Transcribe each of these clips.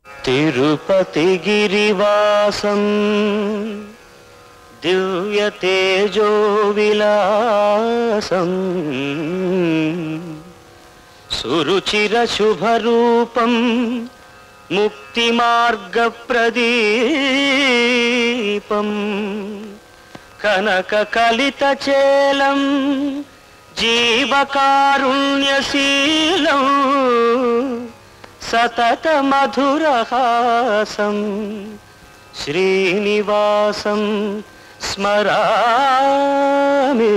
తిరుపతి గిరివాసం దివ్య తేజో విలాసం సురుచిర శుభరూపం ముక్తి మార్గ ప్రదీపం కనక కలిత చేలం జీవకారుణ్యశీలం సతత మధురహాసం శ్రీనివాసం స్మరామి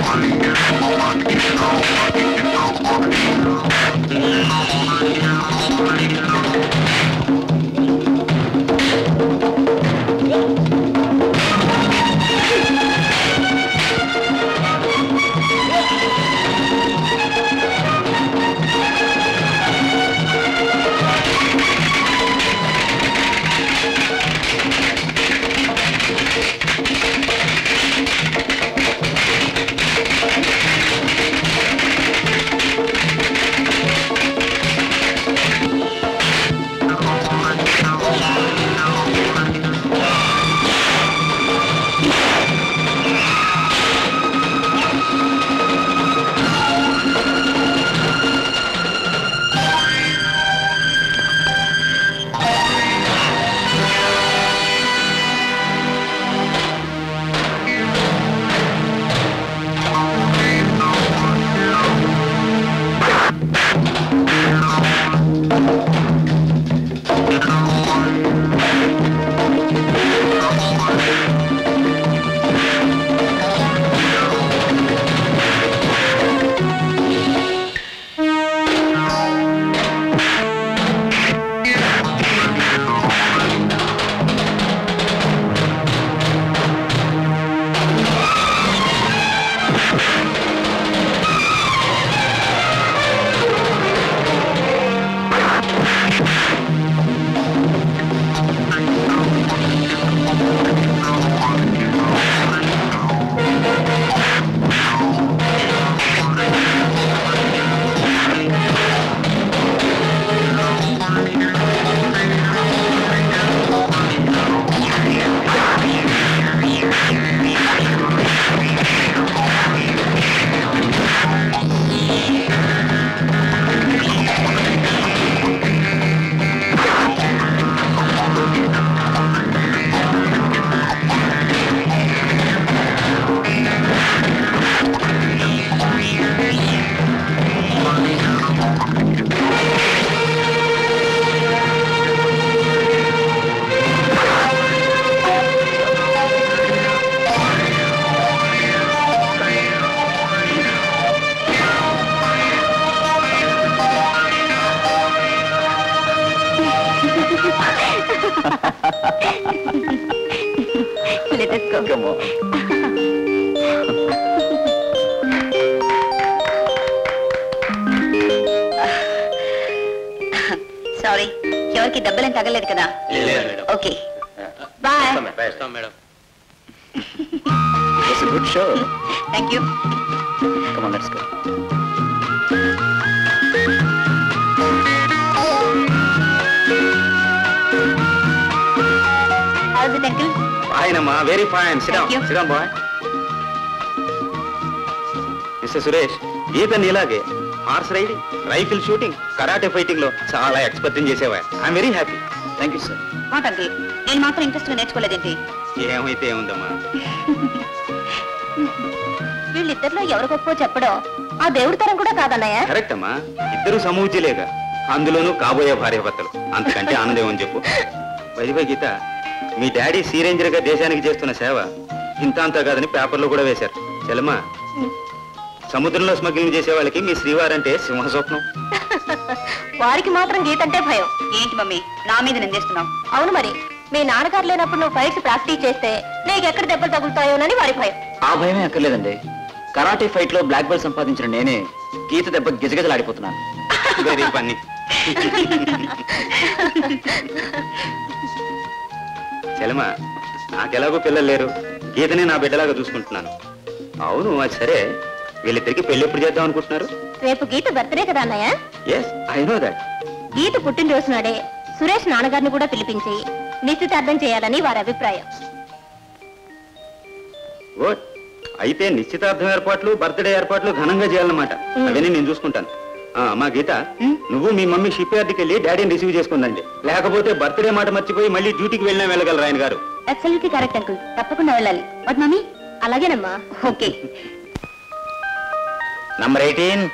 Thank you. Come on. Sorry ఎవరికి దెబ్బలేం తగలేదు కదా okay bye madam It's a good show. Thank you Come on, let's go. How's it uncle fine అమ్మా very fine sit down Thank you. Sit down bye mister Suresh Geetha నీలాగే horse riding rifle shooting karate fighting లో చాలా expert చేసేవా I'm very happy Thank you, sir. What uncle నేను మాత్రం interest గా నేర్చుకోలేదేంటి ఏమైతే ఏముందమ్మా వీళ్ళిద్దరిలో ఎవరు గొప్ప చెప్పడం ఆ దేవుడి తరం కూడా కాదన్నయ్య కరెక్ట్ అమ్మా ఇద్దరు సమూజ్యలేగా అందులోనూ కాబోయే భార్య భర్తలు అంతకంటే ఆనందం అని చెప్పు వైదివై గీత మీ డాడీ సీరేంజర్ గా దేశానికి చేస్తున్న సేవ ఇంత అంతా కాదని పేపర్లో కూడా వేశారు చెల్లమ్మా సముద్రంలో స్మగ్లింగ్ చేసే వాళ్ళకి మీ శ్రీవారంటే సింహస్వప్నం వారికి మాత్రం గీత అంటే భయం ఏంటి మమ్మీ నా మీద నిందిస్తున్నావు అవును మరి మీ నాన్నగారు లేనప్పుడు నువ్వు ఫైట్స్ ప్రాక్టీస్ చేస్తే నీకు ఎక్కడ దెబ్బలు తగులుతాయోనని వారి భయం ఆ భయమే అక్కర్లేదండి కరాటే ఫైట్ లో బ్లాక్ బెల్ట్ సంపాదించిన నేనే గీత దెబ్బ గిజగిజలాడిపోతున్నాను వెరీ పని చెలమా నాకెలాగో పిల్లలు లేరు గీతనే నా బిడ్డలాగా చూసుకుంటున్నాను అవును అది సరే వీళ్ళిద్దరికి పెళ్లి ఎప్పుడు చేద్దాం అనుకుంటున్నారు రేపు గీత బర్త్డే కదా అన్నయ్య yes I know that Geetha పుట్టినరోజు నాడే సురేష్ నాన్నగారిని కూడా పిలిపించి నిశ్చితార్థం చేయాలని వారి అభిప్రాయం గుడ్ అయితే నిశ్చితార్థం ఏర్పాట్లు బర్త్డే ఏర్పాట్లు ఘనంగా చేయాలన్నమాట మ్. అవన్నీ నేను చూసుకుంటాను ఆ, మా గీత మ్. నువ్వు మీ మమ్మీ షిప్ యార్డ్కి వెళ్ళి డాడీని రిసీవ్ చేసుకుందండి లేకపోతే బర్త్డే మాట మర్చిపోయి మళ్ళీ డ్యూటీకి వెళ్ళినా వెళ్ళగలరు ఆయన గారు అబ్సల్యూట్లీ కరెక్ట్ అంకుల్ తప్పకుండా వెళ్ళాలి బట్ మమ్మీ అలాగేనమ్మా ఓకే నంబర్ ఎయిటీన్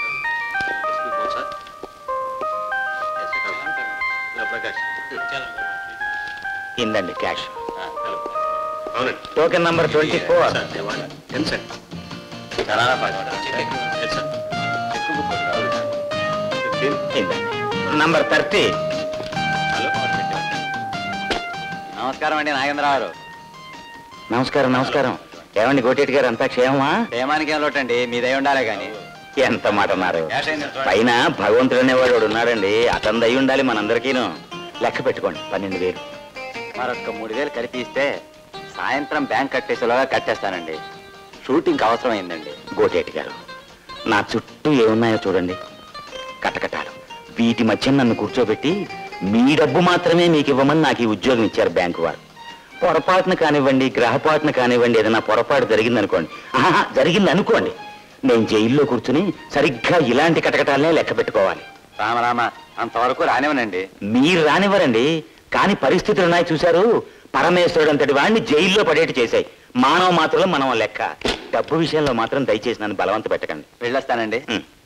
ఇందండి cash token number twenty four number thirty నమస్కారం అండి నాగేంద్రరావు నమస్కారం నమస్కారం ఏమండి గోటేటి గారు అంతా క్షేమమా క్షేమానికి ఏం లోటండి మీదై ఉండాలి గాని ఎంత మాట అన్నారు పైన భగవంతుడు అనేవాడు ఒకడు ఉన్నాడండి అతని దయ ఉండాలి మనందరికీను లెక్క పెట్టుకోండి పన్నెండు వేలు మరొక మూడు వేలు కలిపి ఇస్తే సాయంత్రం బ్యాంక్ కట్టేసేలాగా కట్టేస్తానండి షూటింగ్ అవసరమైందండి గోటేటి గారు నా చుట్టూ ఏమున్నాయో చూడండి కటకటాలు వీటి మధ్య నన్ను కూర్చోబెట్టి మీ డబ్బు మాత్రమే మీకు ఇవ్వమని నాకు ఈ ఉద్యోగం ఇచ్చారు బ్యాంకు వారు పొరపాటున కానివ్వండి గ్రహపాటున కానివ్వండి ఏదైనా పొరపాటు జరిగిందనుకోండి ఆహా జరిగింది అనుకోండి నేను జైల్లో కూర్చుని సరిగ్గా ఇలాంటి కటకటాలనే లెక్క పెట్టుకోవాలి రామరామ అంతవరకు రానివ్వనండి మీరు రానివ్వరండి కానీ పరిస్థితులు ఉన్నాయి చూశారు పరమేశ్వరుడు అంతటి వాడిని జైల్లో పడేటి చేశాయి మానవ మాత్రంలో మనం లెక్క డబ్బు విషయంలో మాత్రం దయచేసి నన్ను బలవంత పెట్టకండి వెళ్ళొస్తానండి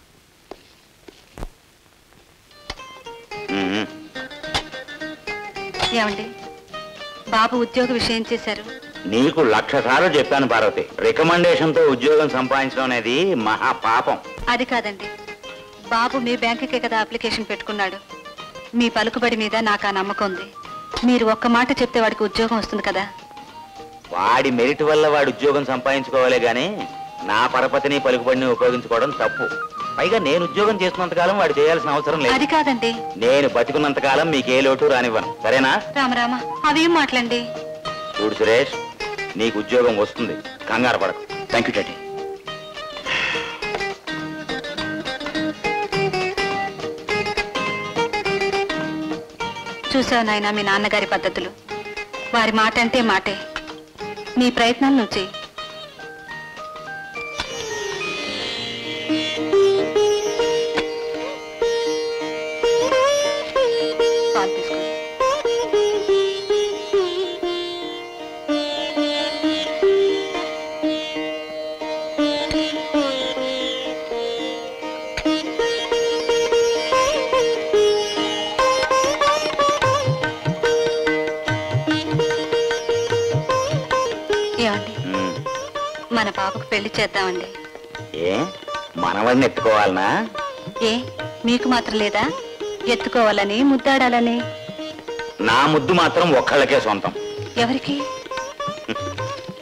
ఏమండి బాబు ఉద్యోగ విషయం చేశారు నీకు లక్ష సార్లు చెప్పాను పార్వతి రికమెండేషన్ తో ఉద్యోగం సంపాదించడం అనేది మహా పాపం అది కాదండి బాబు మీ బ్యాంకుకే కదా అప్లికేషన్ పెట్టుకున్నాడు మీ పలుకుబడి మీద నాకు ఆ నమ్మకం ఉంది మీరు ఒక్క మాట చెప్తే వాడికి ఉద్యోగం వస్తుంది కదా వాడి మెరిట్ వల్ల వాడు ఉద్యోగం సంపాదించుకోవాలే గాని నా పరపతిని పలుకుబడిని ఉపయోగించుకోవడం తప్పు పైగా నేను ఉద్యోగం చేస్తున్నంత కాలం వాడు చేయాల్సిన అవసరం లేదు అది కాదండి నేను బతికున్నంత కాలం మీకే లోటు రానివ్వను సరేనా రామరామ అవేం మాటలండి చూడు సురేష్ నీకు ఉద్యోగం వస్తుంది కంగారు పడకు థ్యాంక్ యూ డాడీ చూసావు నాయన మీ నాన్నగారి పద్ధతులు వారి మాట అంటే మాటే మీ ప్రయత్నాలు నువ్వు చెయ్యి పాలు తీసుకో. ఏమండి ఉమ్. మన బాబుకు పెళ్లి చేద్దామండి ఏ మనవాడిని ఎత్తుకోవాలనా ఏ మీకు మాత్రం లేదా ఎత్తుకోవాలని ముద్దాడాలని నా ముద్దు మాత్రం ఒక్కళ్ళకే సొంతం ఎవరికి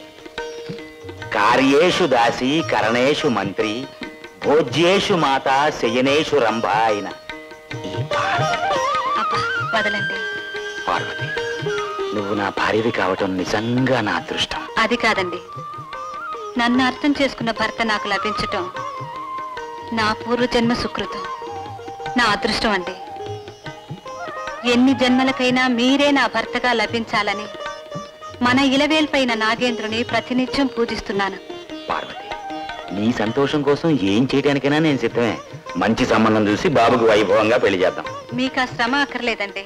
కార్యేషు దాసి కరణేషు మంత్రి భోజ్యేషు మాత శయనేషు రంభ అయిన ఈ పార్వతి అబ్బా వదలండి పార్వతి నువ్వు నా భార్యవి కావటం నిజంగా నా అదృష్టం అది కాదండి నన్ను అర్థం చేసుకున్న భర్త నాకు లభించటం నా పూర్వజన్మ సుకృతం నా అదృష్టం అండి ఎన్ని జన్మలకైనా మీరే నా భర్తగా లభించాలని మన ఇలవేల్పైన నాగేంద్రుని ప్రతినిత్యం పూజిస్తున్నాను పార్వతి నీ సంతోషం కోసం ఏం చేయడానికైనా నేను సిద్ధమే మంచి సంబంధం చూసి బాబుకు వైభవంగా పెళ్లి చేద్దాం మీకు ఆ శ్రమ అక్కర్లేదండి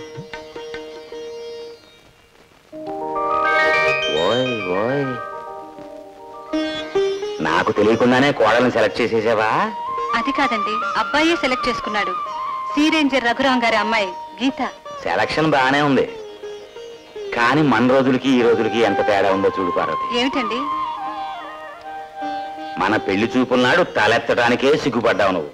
ఓయ్ ఓయ్ నాకు తెలియకుండానే కోడలను సెలెక్ట్ చేసేసావా అది కాదండి అబ్బాయే సెలెక్ట్ చేసుకున్నాడు సీ రేంజర్ రఘురాం గారి అమ్మాయి గీత సెలక్షన్ బాగానే ఉంది కానీ మన రోజులకి ఈ రోజులకి ఎంత తేడా ఉందో చూడు పార్వతి ఏమిటండి మన పెళ్లి చూపుల నాడు తలెత్తడానికే సిగ్గుపడ్డావు నువ్వు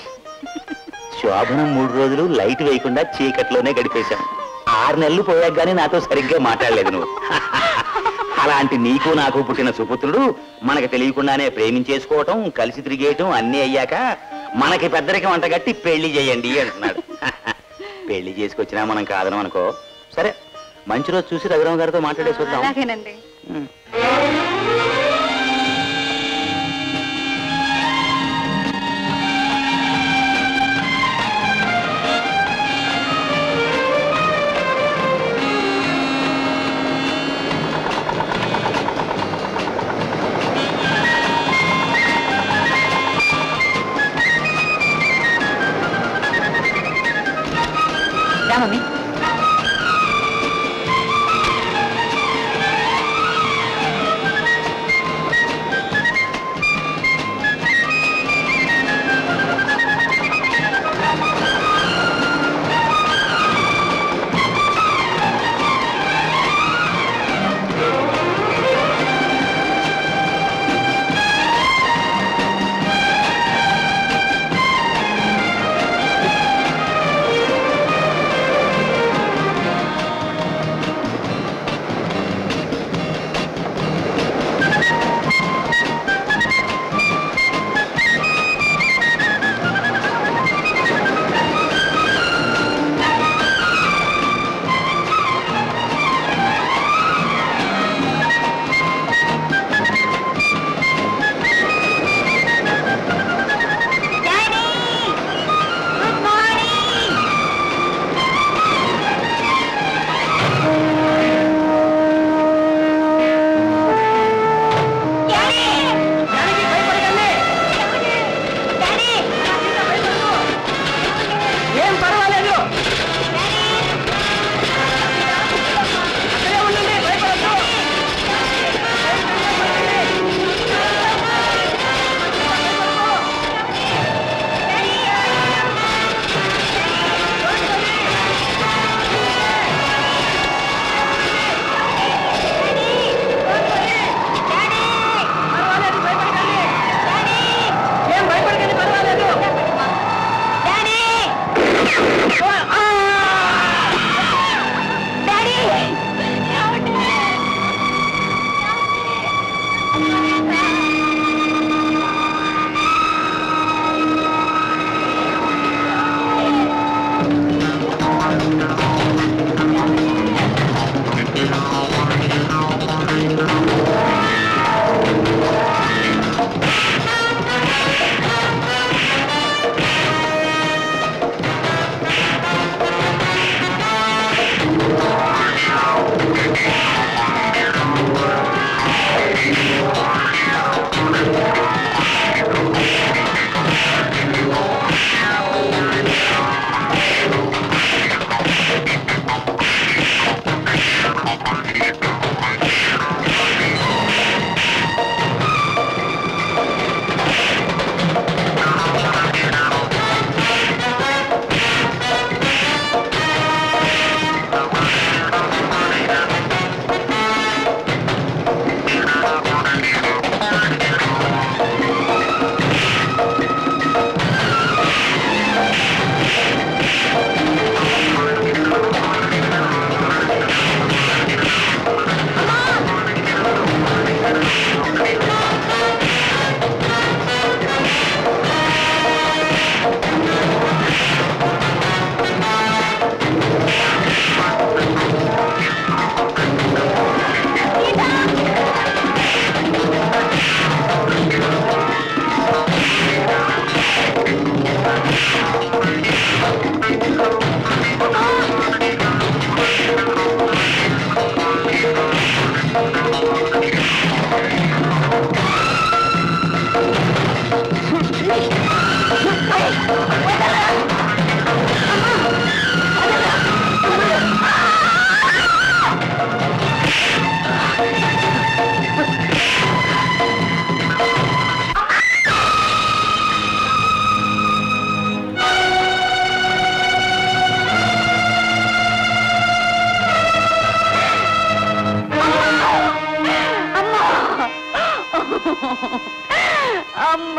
శోభనం మూడు రోజులు లైట్ వేయకుండా చీకట్లోనే గడిపేశాం ఆరు నెలలు పోయాక గానీ నాతో సరిగ్గా మాట్లాడలేదు నువ్వు అలాంటి నీకు నాకు పుట్టిన సుపుత్రుడు మనకి తెలియకుండానే ప్రేమించేసుకోవటం కలిసి తిరిగేయటం అన్నీ అయ్యాక మనకి పెద్దరికి వంటగట్టి పెళ్లి చేయండి అంటున్నాడు పెళ్లి చేసుకొచ్చినా మనం కాదనం అనుకో సరే మంచి రోజు చూసి రఘురామ గారితో మాట్లాడేసి వద్దాం అలాగేనండి ఉమ్. రా మమ్మీ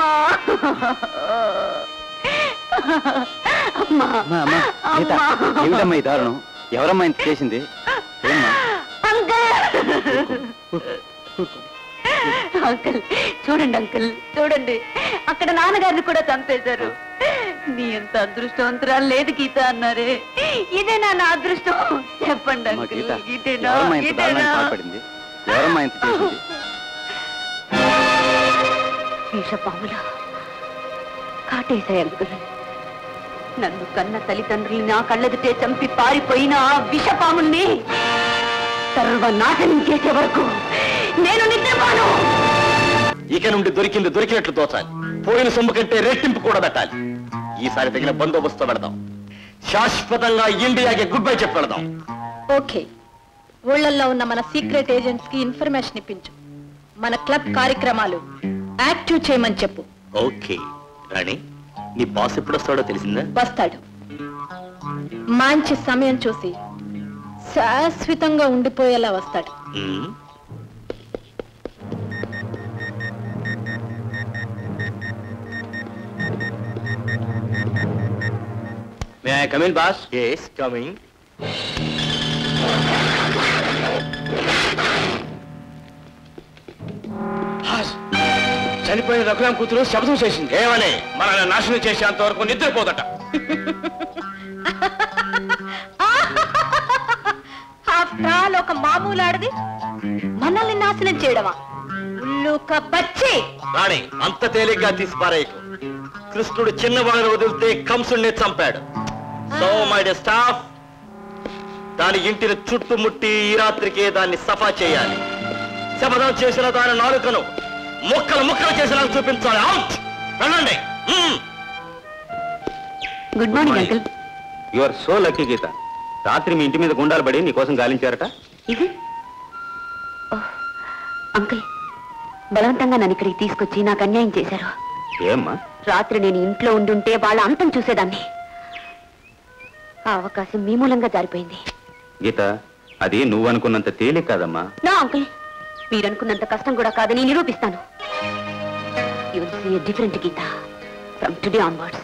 అమ్మా అమ్మా అమ్మా గీత ఏమిటమ్మా ఈ దారుణం ఎవరమ్మా ఇంత చేసింది ఏమ్మా అంకుల్ అంకుల్ చూడండి అంకుల్ చూడండి అక్కడ నాన్నగారిని కూడా చంపేశారు నీ ఎంత అదృష్టవంతురాలు లేదు గీత అన్నారే ఇదేనా నా అదృష్టం చెప్పండి అమ్మా అంకుల్ గీత ఇదేనా ఎవరమ్మా ఇంత ఇదేనా దారుణానికి పాల్పడింది ఎవరమ్మా ఇంత చేసింది విషపాములు కాటేశాయి అంకుల్ నన్ను కన్న తల్లిదండ్రులు నా కళ్ళెదుటే చంపి పారిపోయిన ఆ విషపాముల్ని సర్వనాశనం చేసే వరకు నేను నిద్రపోను ఇక నుండి దొరికింది దొరికినట్లు దోచాలి పోయిన సొమ్ము కంటే రెట్టింపు కూడా పెట్టాలి ఈసారి తగిన బందోబస్తు పెడదాం శాశ్వతంగా ఇండియాకి గుడ్ బై చెప్పి పెడదాం ఓకే ఊళ్ళల్లో ఉన్న మన సీక్రెట్ ఏజెంట్స్ కి ఇన్ఫర్మేషన్ ఇప్పించు మన క్లబ్ కార్యక్రమాలు యాక్టివ్ చేయమని చెప్పు ఓకే రాణి నీ బాస్ ఎప్పుడు వస్తాడో తెలిసిందా వస్తాడు మంచి సమయం చూసి శాశ్వతంగా ఉండిపోయేలా వస్తాడు hmm. May I come in boss yes coming చనిపోయిన రఘురాం కూతురు శబ్దం చేసింది ఏమని మనల్ని నాశనం చేసేంత వరకు నిద్రపోదట ఆఫ్టర్ ఆల్ ఒక మామూలు ఆడది మనల్ని నాశనం చేయడమా ఉల్లుక బచ్చి రాణి అంత తేలిగ్గా తీసి పారేయకు కృష్ణుడు చిన్నవాడిని వదిలితే కంసుడిని చంపాడు సో మై డే స్టాఫ్ దాని ఇంటిని చుట్టుముట్టి ఈ రాత్రికే దాన్ని సఫా చేయాలి శపథం చేసిన దాని నాలుకను ముక్కలు ముక్కలు చేసేలా చూపించాలి అవుట్ వెళ్ళండి hmm. Good morning uncle you are so lucky Geetha రాత్రి మీ ఇంటి మీద గుండాలు పడి నీకోసం గాలించారట ఇది ఓహ్, అంకుల్ బలవంతంగా నన్ను ఇక్కడికి తీసుకొచ్చి నాకు అన్యాయం చేశారు ఏమ్మా రాత్రి నేను ఇంట్లో ఉండుంటే వాళ్ళ అంతం చూసేదాన్ని ఆ అవకాశం మీ మూలంగా జారిపోయింది గీత అది నువ్వు అనుకున్నంత తేలిక కాదమ్మా నా అంకుల్ మీరనుకున్నంత కష్టం కూడా కాదని నిరూపిస్తాను you see different Geetha from today onwards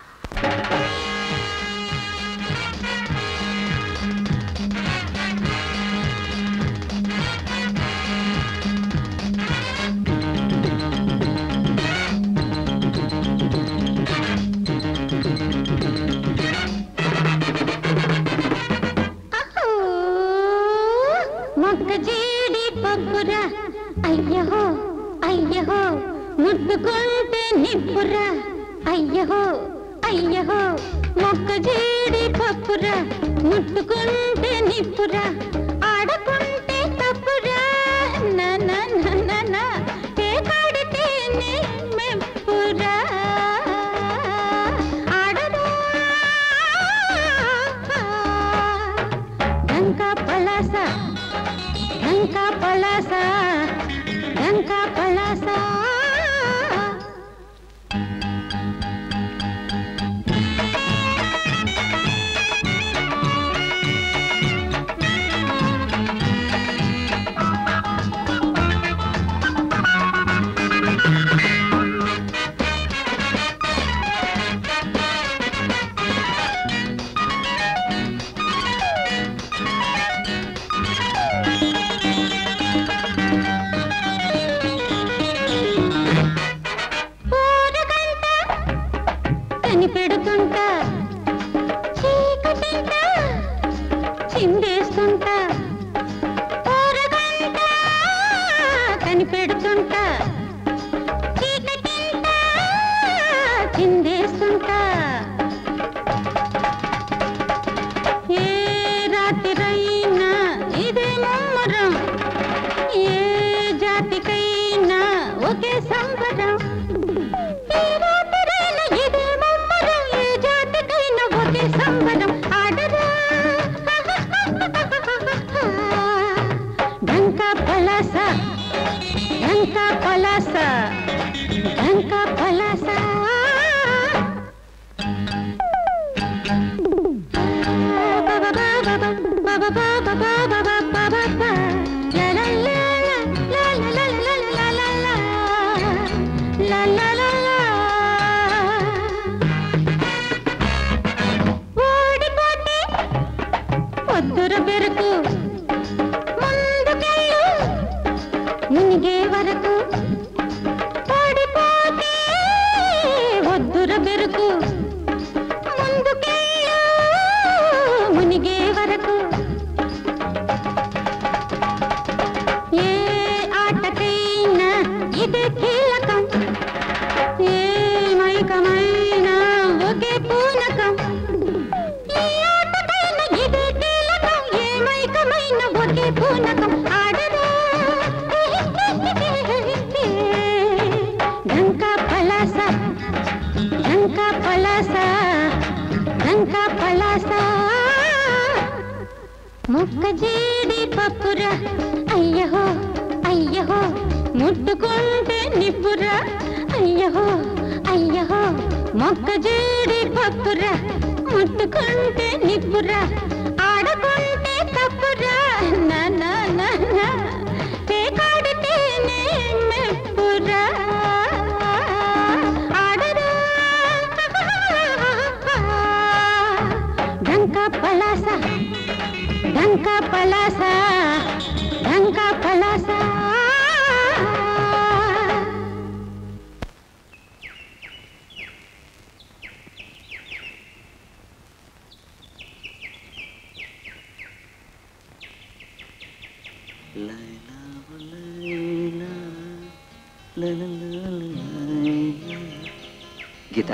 మొక్క జీడి పప్పురా అయ్యహో అయ్యహో ముట్టుకుంటే నిప్పురా అయ్యహో అయ్యహో మొక్క జీడి పప్పురా ముట్టుకుంటే నిప్పురా ఆడకుంటే తప్పురా నా నా నా నా నా ఏ కాడితే నీ మెప్పురా ఆడరా డంకా పలాస డంకా పలాస డంకా పలాస ఊరగంట కనిపెడుతుంటా చీకటింట చిందేస్తుంటా ఊరగంట కనిపెడుతుంటా చీకటింట చిందేస్తుంటా ఏ రాత్రైనా ఇదే ముమ్మరం ఏ జాతికైనా ఒకే సంబరం ఏ రాత్రైనా ఇదే ముమ్మరం ఏ జాతికైనా ఒకే సంబరం ఆడరా డంకా పలాస డంకా పలాస డంకా పలాస పలాస డంకా పలాస డంకా పలాస ముక్క జీడి పప్పురా అయ్యహో అయ్యహో ముట్టుకుంటే నిప్పురా అయ్యహో అయ్యహో మొక్క జీడి పప్పురా ముట్టుకుంటే నిప్పురా ఆడకుంటే తప్పురా నా నా నా నా పేకాడితేనే మెప్పురా ఆడరా డంకా పలాస డంకా పలాస డంకా పలాస గీత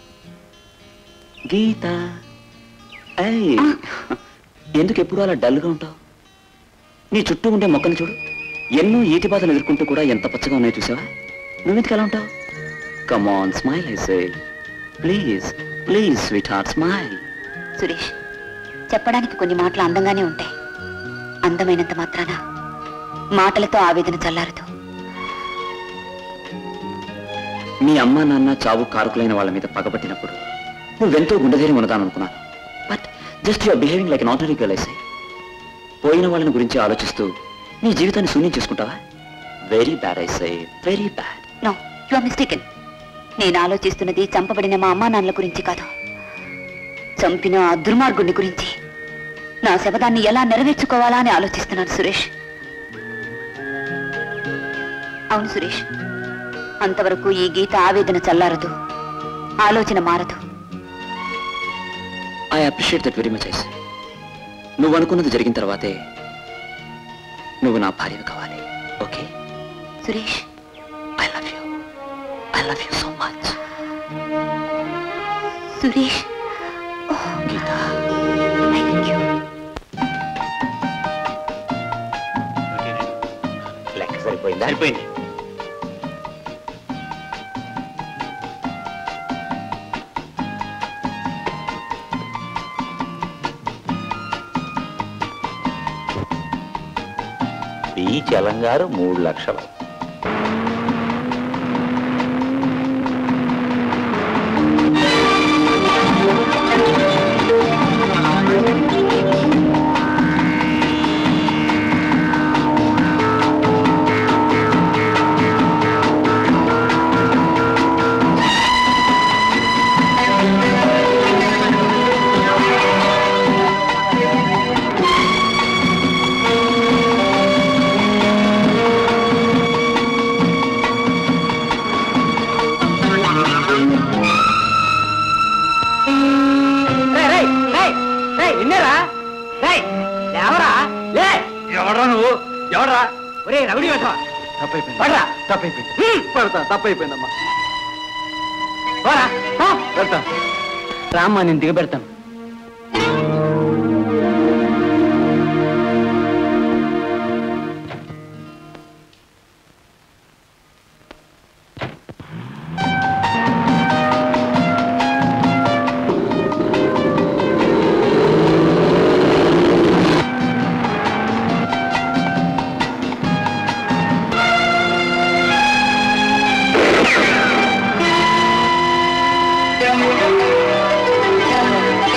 గీత ఏయ్, ఎందుకు ఎప్పుడు అలా డల్గా ఉంటావు నీ చుట్టూ ఉండే మొక్కను చూడు ఎన్నో ఈతి బాధలు ఎదుర్కొంటూ కూడా ఎంత పచ్చగా ఉన్నాయో చూసావా నువ్వెందుకు ఎలా ఉంటావు come on smile I say please please sweetheart smile Suresh చెప్పడానికి కొన్ని మాటలు అందంగానే ఉంటాయి అందమైనంత మాత్రాన మాటలతో ఆవేదన చల్లారదు మీ అమ్మ నాన్న చావు కారుకులైన వాళ్ళ మీద పగబట్టినప్పుడు నువ్వెంతో గుండెధైర్యం ఉన్నదాననుకున్నాను but just your behaving like an ordinary girl I say పోయిన వాళ్ళని గురించి ఆలోచిస్తూ నీ జీవితాన్ని శూన్యం చేసుకుంటావా very bad I say very bad no you are mistaken నేను ఆలోచిస్తున్నది చంపబడిన మా అమ్మా నాన్నల గురించి కాదు చంపిన ఆ దుర్మార్గుడిని గురించి నా శబదాన్ని ఎలా నెరవేర్చుకోవాలా అని ఆలోచిస్తున్నాను సురేష్ అవును సురేష్ అంతవరకు ఈ గీత ఆవేదన చల్లారదు ఆలోచన మారదు I appreciate that very much I say నువ్వు అనుకున్నది జరిగిన తర్వాతే నువ్వు నా భార్యవి కావాలి okay Suresh I love you I love you so much Suresh Geetha thank you లెక్క సరిపోయిందా అయిపోయింది ఈ చలంగారు మూడు లక్షలు విన్నారా లేవరా లే ఎవరా నువ్వు ఎవరా ఒరే రవిడి వెంటవా తప్పైపోయింది పడరా తప్పైపోయింది పడతా తప్పైపోయిందమ్మా పోరా పో. పెడతా రామ్మా నేను దిగబెడతాను డంకా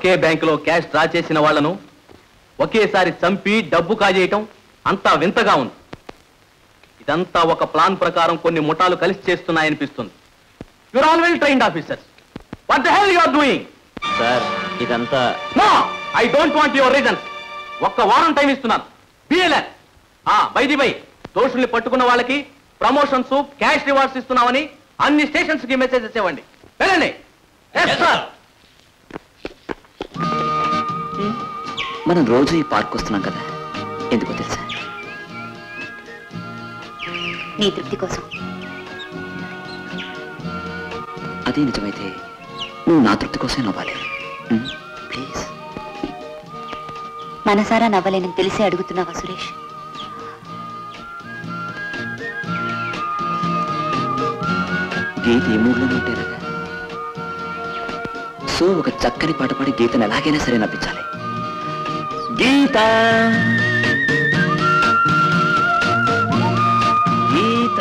ఒకే బ్యాంకులో క్యాష్ డ్రా చేసిన వాళ్లను ఒకేసారి చంపి డబ్బు కాజేయటం అంతా వింతగా ఉంది ఇదంతా ఒక ప్లాన్ ప్రకారం కొన్ని ముఠాలు కలిసి చేస్తున్నాయనిపిస్తుంది you're all well trained officers what the hell you are doing sir ఇదంతా no I don't want your reasons ఒక్క వారం టైం ఇస్తున్నాను బిఎల్ఆర్ ఆ బైది బై దోషుల్ని పట్టుకున్న వాళ్ళకి ప్రమోషన్స్ క్యాష్ రివార్డ్స్ ఇస్తున్నామని అన్ని స్టేషన్స్ కి మెసేజెస్ ఇవ్వండి వెళ్ళండి Yes, sir. మనం రోజు ఈ పార్క్ వస్తున్నాం కదా ఎందుకో తెలుసా నీ తృప్తి కోసం అదే నిజమైతే నువ్వు నా తృప్తి కోసమే నవ్వాలి ప్లీజ్ మనసారా నవ్వలేనని తెలిసి అడుగుతున్నావా సురేష్ గీత ఈ మూడ్లోనే ఉంటారు సో ఒక చక్కని పాట పాడి గీతను ఎలాగైనా సరే నవ్వించాలి గీత గీత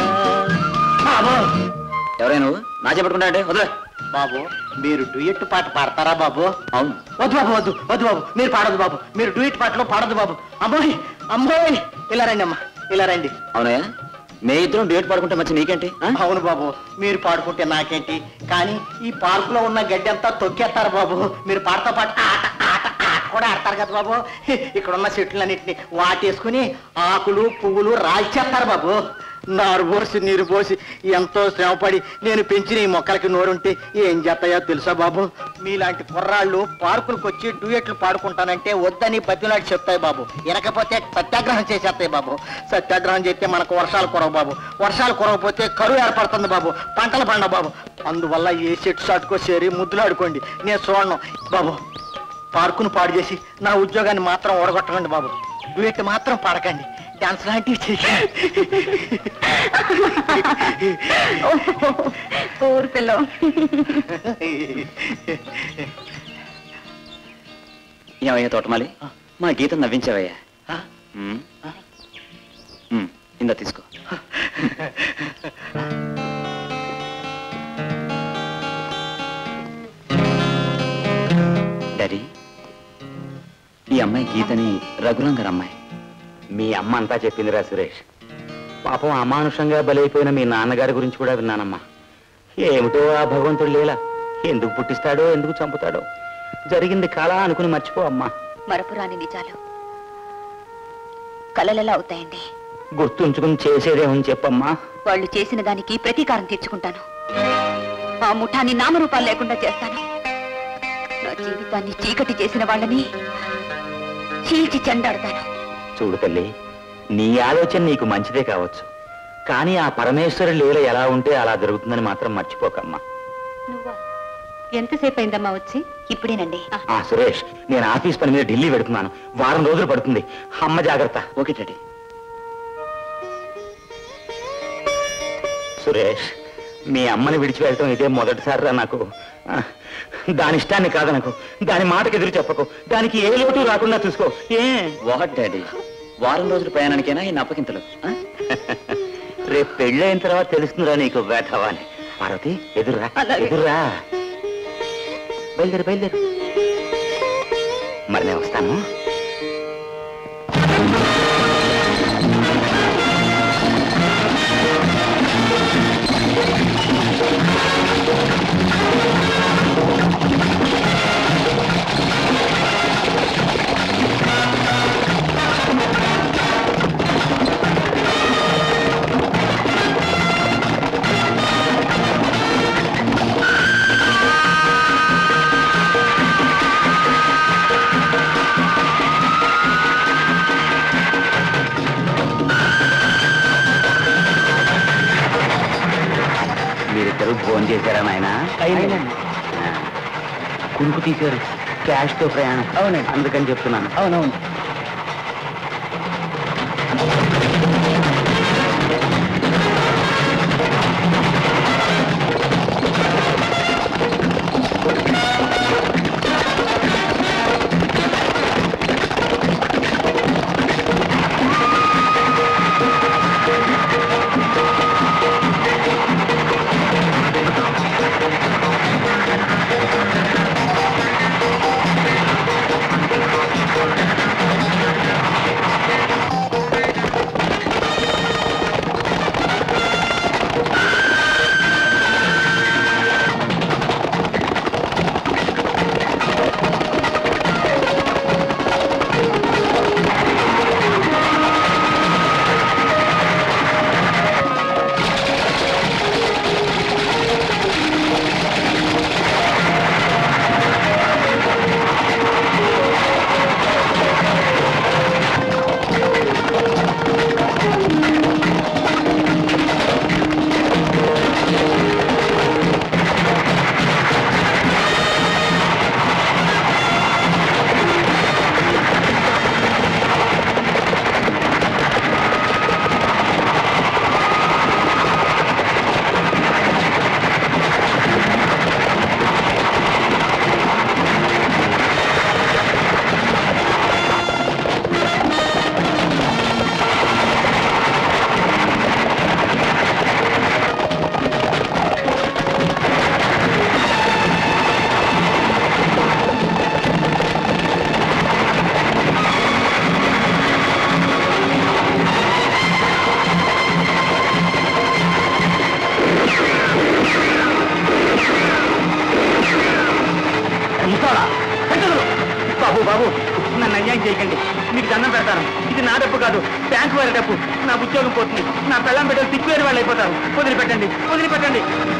ఎవరైనా నువ్వు నా చెప్పట్టుకుంటా అంటే వదిలే బాబు మీరు డ్యూయట్ పాట పాడతారా బాబు అవును వద్దు బాబు వద్దు వద్దు బాబు మీరు పాడదు బాబు మీరు డ్యూయట్ పాటలో పాడదు బాబు అమ్మోయ్ అమ్మోయ్ ఇలా రండి అమ్మా ఇలా రండి అవునయ్యా మే ఇద్దరం డేట్ పాడుకుంటే మంచి నీకేంటి ఆ? అవును బాబు మీరు పాడుకుంటే నాకేంటి కానీ ఈ పార్క్ లో ఉన్న గడ్డి అంతా తొక్కేస్తారు బాబు మీరు పాడతా పాట ఆట ఆట ఆట కూడా ఆడతారు కదా బాబు ఇక్కడ ఉన్న చెట్లన్నింటినీ వాటేసుకుని ఆకులు పువ్వులు రాల్చేస్తారు బాబు నారు పోసి నీరు పోసి ఎంతో శ్రమపడి నేను పెంచిన ఈ మొక్కలకి నోరుంటే ఏం చేస్తాయో తెలుసా బాబు మీలాంటి కుర్రాళ్ళు పార్కులకు వచ్చి డ్యూయట్లు పాడుకుంటానంటే వద్దని బతిలాంటి చెప్తాయి బాబు వినకపోతే సత్యాగ్రహం చేసేస్తాయి బాబు సత్యాగ్రహం చేస్తే మనకు వర్షాలు కురవు బాబు వర్షాలు కురవకపోతే కరువు ఏర్పడుతుంది బాబు పంటలు పండ బాబు అందువల్ల ఏ చెట్టు సాటుకో చేరి ముద్దులాడుకోండి నేను చూడను బాబు పార్కును పాడు చేసి నా ఉద్యోగాన్ని మాత్రం ఓడగొట్టకండి బాబు డ్యూయట్ మాత్రం పాడకండి డాన్స్ లాంటివి చేయండి ఊరు పిల్ల ఏమయ్యా తోటమాలి మా గీత నవ్వించావయ్యా ఉమ్. ఉమ్, ఇందా తీసుకో డాడీ ఈ అమ్మాయి గీతని రఘురాం గారు అమ్మాయి మీ అమ్మ అంతా చెప్పిందిరా సురేష్ పాపం అమానుషంగా బలైపోయిన మీ నాన్నగారి గురించి కూడా విన్నానమ్మా ఏమిటో ఆ భగవంతుడు లేలా ఎందుకు పుట్టిస్తాడో ఎందుకు చంపుతాడో జరిగింది కళ అనుకుని మర్చిపో అమ్మా మరపురాని నిజాలు కలలెలా అవుతాయండి గుర్తుంచుకుని చేసేదేమని చెప్పమ్మా వాళ్ళు చేసిన దానికి ప్రతీకారం తీర్చుకుంటాను ఆ ముఠాన్ని నామరూపాలు లేకుండా చేస్తాను నా జీవితాన్ని చీకటి చేసిన వాళ్ళని చీల్చి చెండాడతాను చూడు తల్లి నీ ఆలోచన నీకు మంచిదే కావచ్చు కానీ ఆ పరమేశ్వరు లీల ఎలా ఉంటే అలా జరుగుతుందని మాత్రం మర్చిపోకమ్మా నువ్వా ఎంతసేపు అయిందమ్మా వచ్చి ఇప్పుడేనండి ఆ సురేష్ నేను ఆఫీస్ పని మీద ఢిల్లీ పెడుతున్నాను వారం రోజులు పడుతుంది అమ్మ జాగ్రత్త ఓకే డాడీ సురేష్ మీ అమ్మని విడిచి వెళ్ళటం ఇదే మొదటిసారిరా నాకు ఆ, దాని ఇష్టాన్ని కాదనకు దాని మాటకు ఎదురు చెప్పకు దానికి ఏ లోటు రాకుండా చూసుకో ఏ వాట్ డాడీ వారం రోజుల ప్రయాణానికైనా ఈ నప్పకింతలు ఆ? రేపు పెళ్ళైన తర్వాత తెలుస్తుందిరా నీకు వేటవా అని పార్వతి ఎదురురా అలాగే. ఎదురురా బయలుదేరు బయలుదేరు మరి నేను వస్తాను మీరిద్దరూ ఫోన్ చేశారా నాయన కురుకు తీశారు క్యాష్ తో ప్రయాణం అవునండి అందుకని చెప్తున్నాను అవునవును ఆ ముసోడా బాబు బాబు నన్ను అన్యాయం చేయకండి మీకు దండం పెడతాను ఇది నా డబ్బు కాదు బ్యాంక్ వారి డబ్బు నా ఉద్యోగం పోతుంది నా పెళ్ళం బిడ్డలు తిప్పివేరు వాళ్ళు అయిపోతారు వదిలిపెట్టండి వదిలిపెట్టండి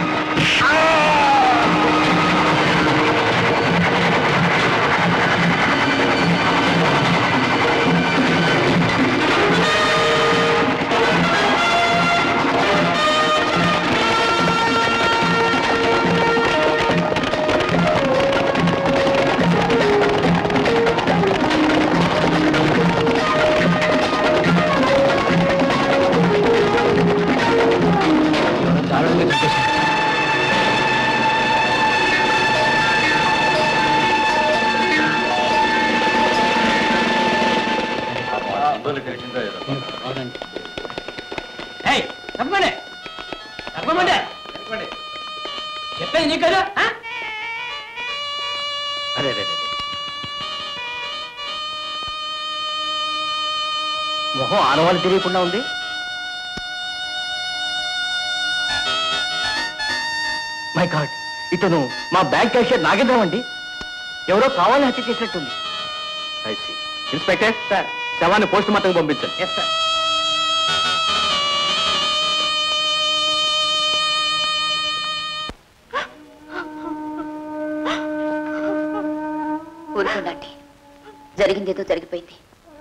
తప్పమండి తప్పమండి చెప్పేది నీకు కదా ఆ? అరే అరే అరే. మొహం ఆనవాళ్ళు తెలియకుండా ఉంది మై గాడ్ ఇతను మా బ్యాంక్ క్యాషియర్ నాగేంద్రం అండి ఎవరో కావాలని హత్య చేసినట్టుంది ఇన్స్పెక్టర్ సార్ శవాన్ని పోస్ట్ మార్టం పంపించండి ఎస్ సార్ ఊరుకోండి జరిగిందేదో జరిగిపోయింది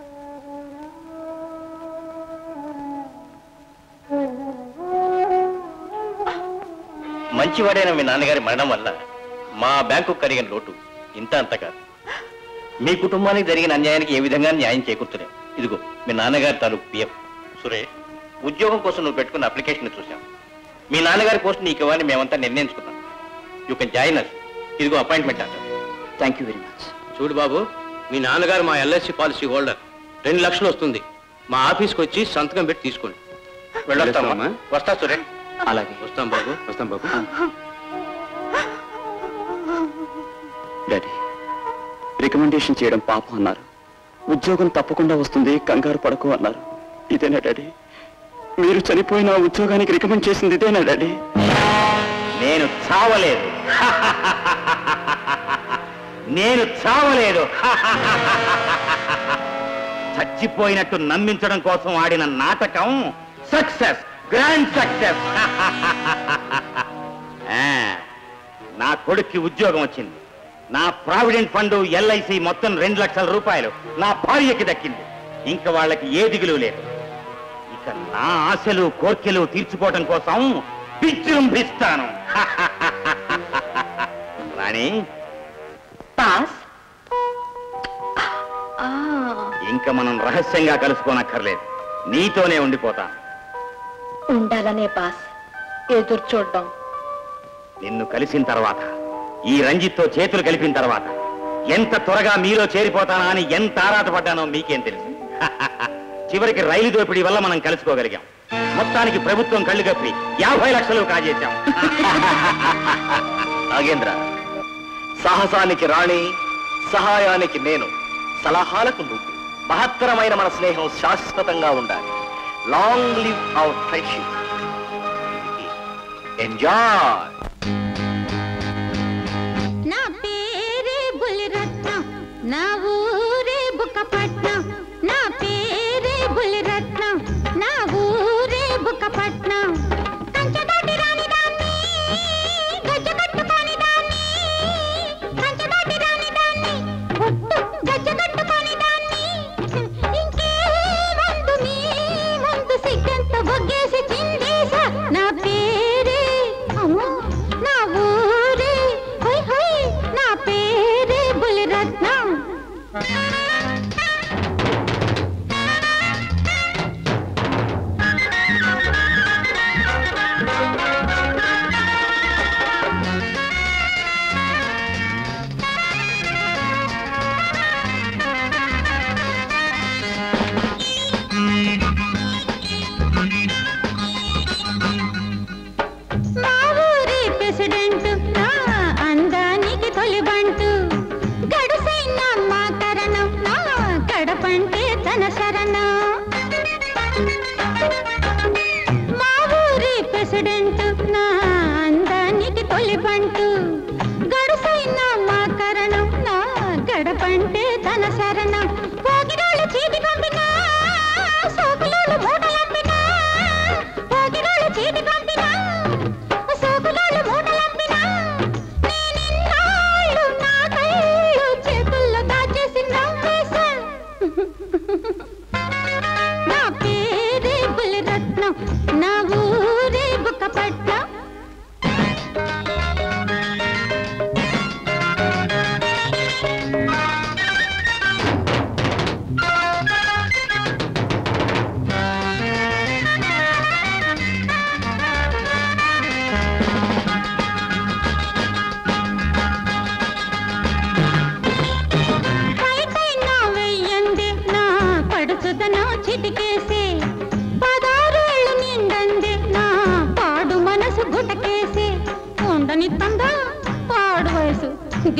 మంచివాడైన మీ నాన్నగారి మరణం వల్ల మా బ్యాంకు కలిగిన లోటు ఇంత అంత కాదు మీ కుటుంబానికి జరిగిన అన్యాయానికి ఏ విధంగా న్యాయం చేకూర్చలేం ఇదిగో మీ నాన్నగారి తాలూకు పిఎఫ్ సురేష్ ఉద్యోగం కోసం నువ్వు పెట్టుకున్న అప్లికేషన్ చూసాం మీ నాన్నగారి పోస్ట్ నీకు ఇవ్వాలని మేమంతా నిర్ణయించుకున్నాం యూ కెన్ జాయిన్ అస్ ఇదిగో అపాయింట్మెంట్ అంటారు థ్యాంక్ యూ వెరీ మచ్ చూడు బాబు మీ నాన్నగారు మా ఎల్ఐసి పాలసీ హోల్డర్ రెండు లక్షలు వస్తుంది మా ఆఫీస్కి వచ్చి సంతకం పెట్టి తీసుకోండి వెళ్ళొస్తామా వెళ్ళొస్తామా? వస్తా సురేష్ అలాగే వస్తాం బాబు వస్తాం బాబు డాడీ రికమెండేషన్ చేయడం పాపం అన్నారు ఉద్యోగం తప్పకుండా వస్తుంది కంగారు పడకు అన్నారు ఇదేనా డాడీ మీరు చనిపోయిన ఆ ఉద్యోగానికి రికమెండ్ చేసింది ఇదేనా డాడీ నేను చావలేదు నేను చావలేదు చచ్చిపోయినట్టు నమ్మించడం కోసం ఆడిన నాటకం సక్సెస్ గ్రాండ్ సక్సెస్ నా కొడుక్కి ఉద్యోగం వచ్చింది నా ప్రావిడెంట్ ఫండ్ ఎల్ఐసి మొత్తం రెండు లక్షల రూపాయలు నా భార్యకి దక్కింది ఇంకా వాళ్ళకి ఏ దిగులు లేదు ఇక నా ఆశలు కోర్కెలు తీర్చుకోవడం కోసం విజృంభిస్తాను రాణి పాస్ ఇంకా మనం రహస్యంగా కలుసుకోనక్కర్లేదు నీతోనే ఉండిపోతాను ఉండాలనే పాస్ ఎదురు చూడడం నిన్ను కలిసిన తర్వాత ఈ రంజిత్తో చేతులు కలిపిన తర్వాత ఎంత త్వరగా మీలో చేరిపోతానా అని ఎంత ఆరాటపడ్డానో మీకేం తెలుసు చివరికి రైలు దోపిడీ వల్ల మనం కలుసుకోగలిగాం మొత్తానికి ప్రభుత్వం కళ్ళు కప్పి యాభై లక్షలు కాజేశాం నాగేంద్ర సాహసానికి రాణి సహాయానికి నేను సలహాలకు నువ్వు మహత్తరమైన మన స్నేహం శాశ్వతంగా ఉండాలి long live our friendship enjoy నా పేరే బులిరత్నం నా ఊరే బుక్కపట్నం నా పేరే బులిరత్నం నా ఊరే బుక్కపట్నం కంచదాటి రాని దాన్ని గజ్జ కట్టుకొని దాన్ని కంచదాటి రాని దాన్ని ఒట్టు గజ్జ కట్టుకొని దాన్ని ఇంకే ముందు నీ ముందు సిగ్గంత బొగ్గేసి చిందేసా నా పేరే అమ్మో నా ఊరే హై హై నా పేరే బులిరత్నం మా ఊరి ప్రెసిడెంట్ నా అందానికి తొలిబంటు గడుసైన మా కరణం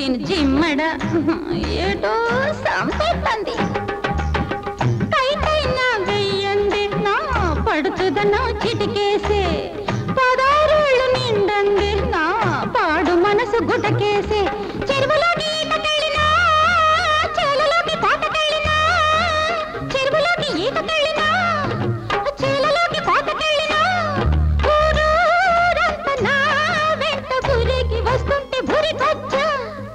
దీని జిమ్మడ ఏటో సంపెట్టంది కైకైనా వెయ్యండి నా పడుతుందన్న చిటికేసే పదారుళ్ళు నిండంది నా పాడు మనసు గుటకేసే చెరువులోకి ఈతకెళ్ళినా చేలలోకి కోతకెళ్ళినా చెరువులోకి ఈతకెళ్ళినా చేలలోకి కోతకెళ్ళినా ఊరూరంతా నా వెంట ఊరేగి వస్తుంటే ఊరికొచ్చా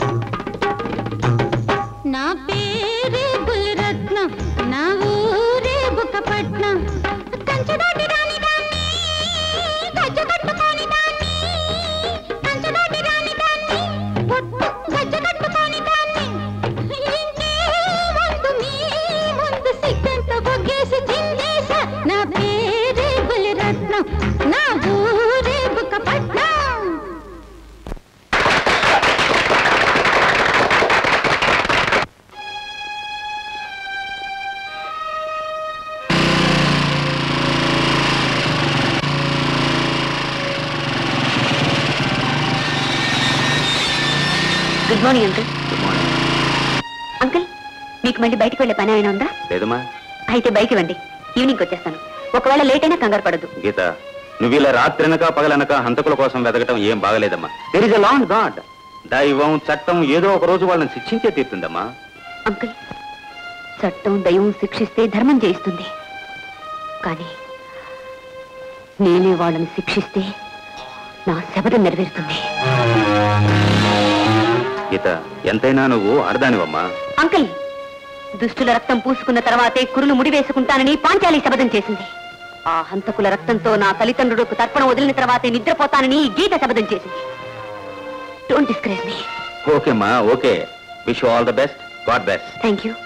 నా పేరే బుల్లిరత్నం నా ఊరే బుక్కపట్నం కంచదాటి రాని దాన్ని గజ్జ కట్టుకోని దాన్ని కంచదాటి రాని దాన్ని పొట్టు గజ్జ కట్టుకోని దాన్ని ఇంకే ముందు మీ ముందు సిగ్గంత బొగ్గేసి చిందేసా నా పేరే బుల్లిరత్నం నా ఊరే Bukkapatnam good morning uncle uncle మీకు మళ్ళీ బయటకు వెళ్ళే పని అయినా ఉందా లేదమ్మా అయితే బైక్ ఇవ్వండి ఈవినింగ్ వచ్చేస్తాను ఒకవేళ లేట్ అయినా కంగారు పడదు గీత నువ్వు ఇలా రాత్రనక పగలనక హంతకుల కోసం వెతకటం ఏం బాగలేదమ్మా there is a long god దైవం చట్టం ఏదో ఒక రోజు వాళ్ళని శిక్షించే తీరుతుందమ్మా అంకుల్ చట్టం దైవం శిక్షిస్తే ధర్మం చేయిస్తుంది కానీ నేనే వాళ్ళని శిక్షిస్తే నా శబదం నెరవేరుతుంది గీత ఎంతైనా నువ్వు ఆడదానివమ్మా అంకుల్ దుష్టుల రక్తం పూసుకున్న తర్వాతే కురులు ముడివేసుకుంటానని పాంచాలి శబదం చేసింది ఆ హంతకుల రక్తంతో నా తల్లిదండ్రులకు తర్పణ వదిలిన తర్వాతే నిద్రపోతానని ఈ గీత శబదం చేసింది డోంట్ డిస్కరేజ్ మీ ఓకేమ్మా okay wish all the best god best thank you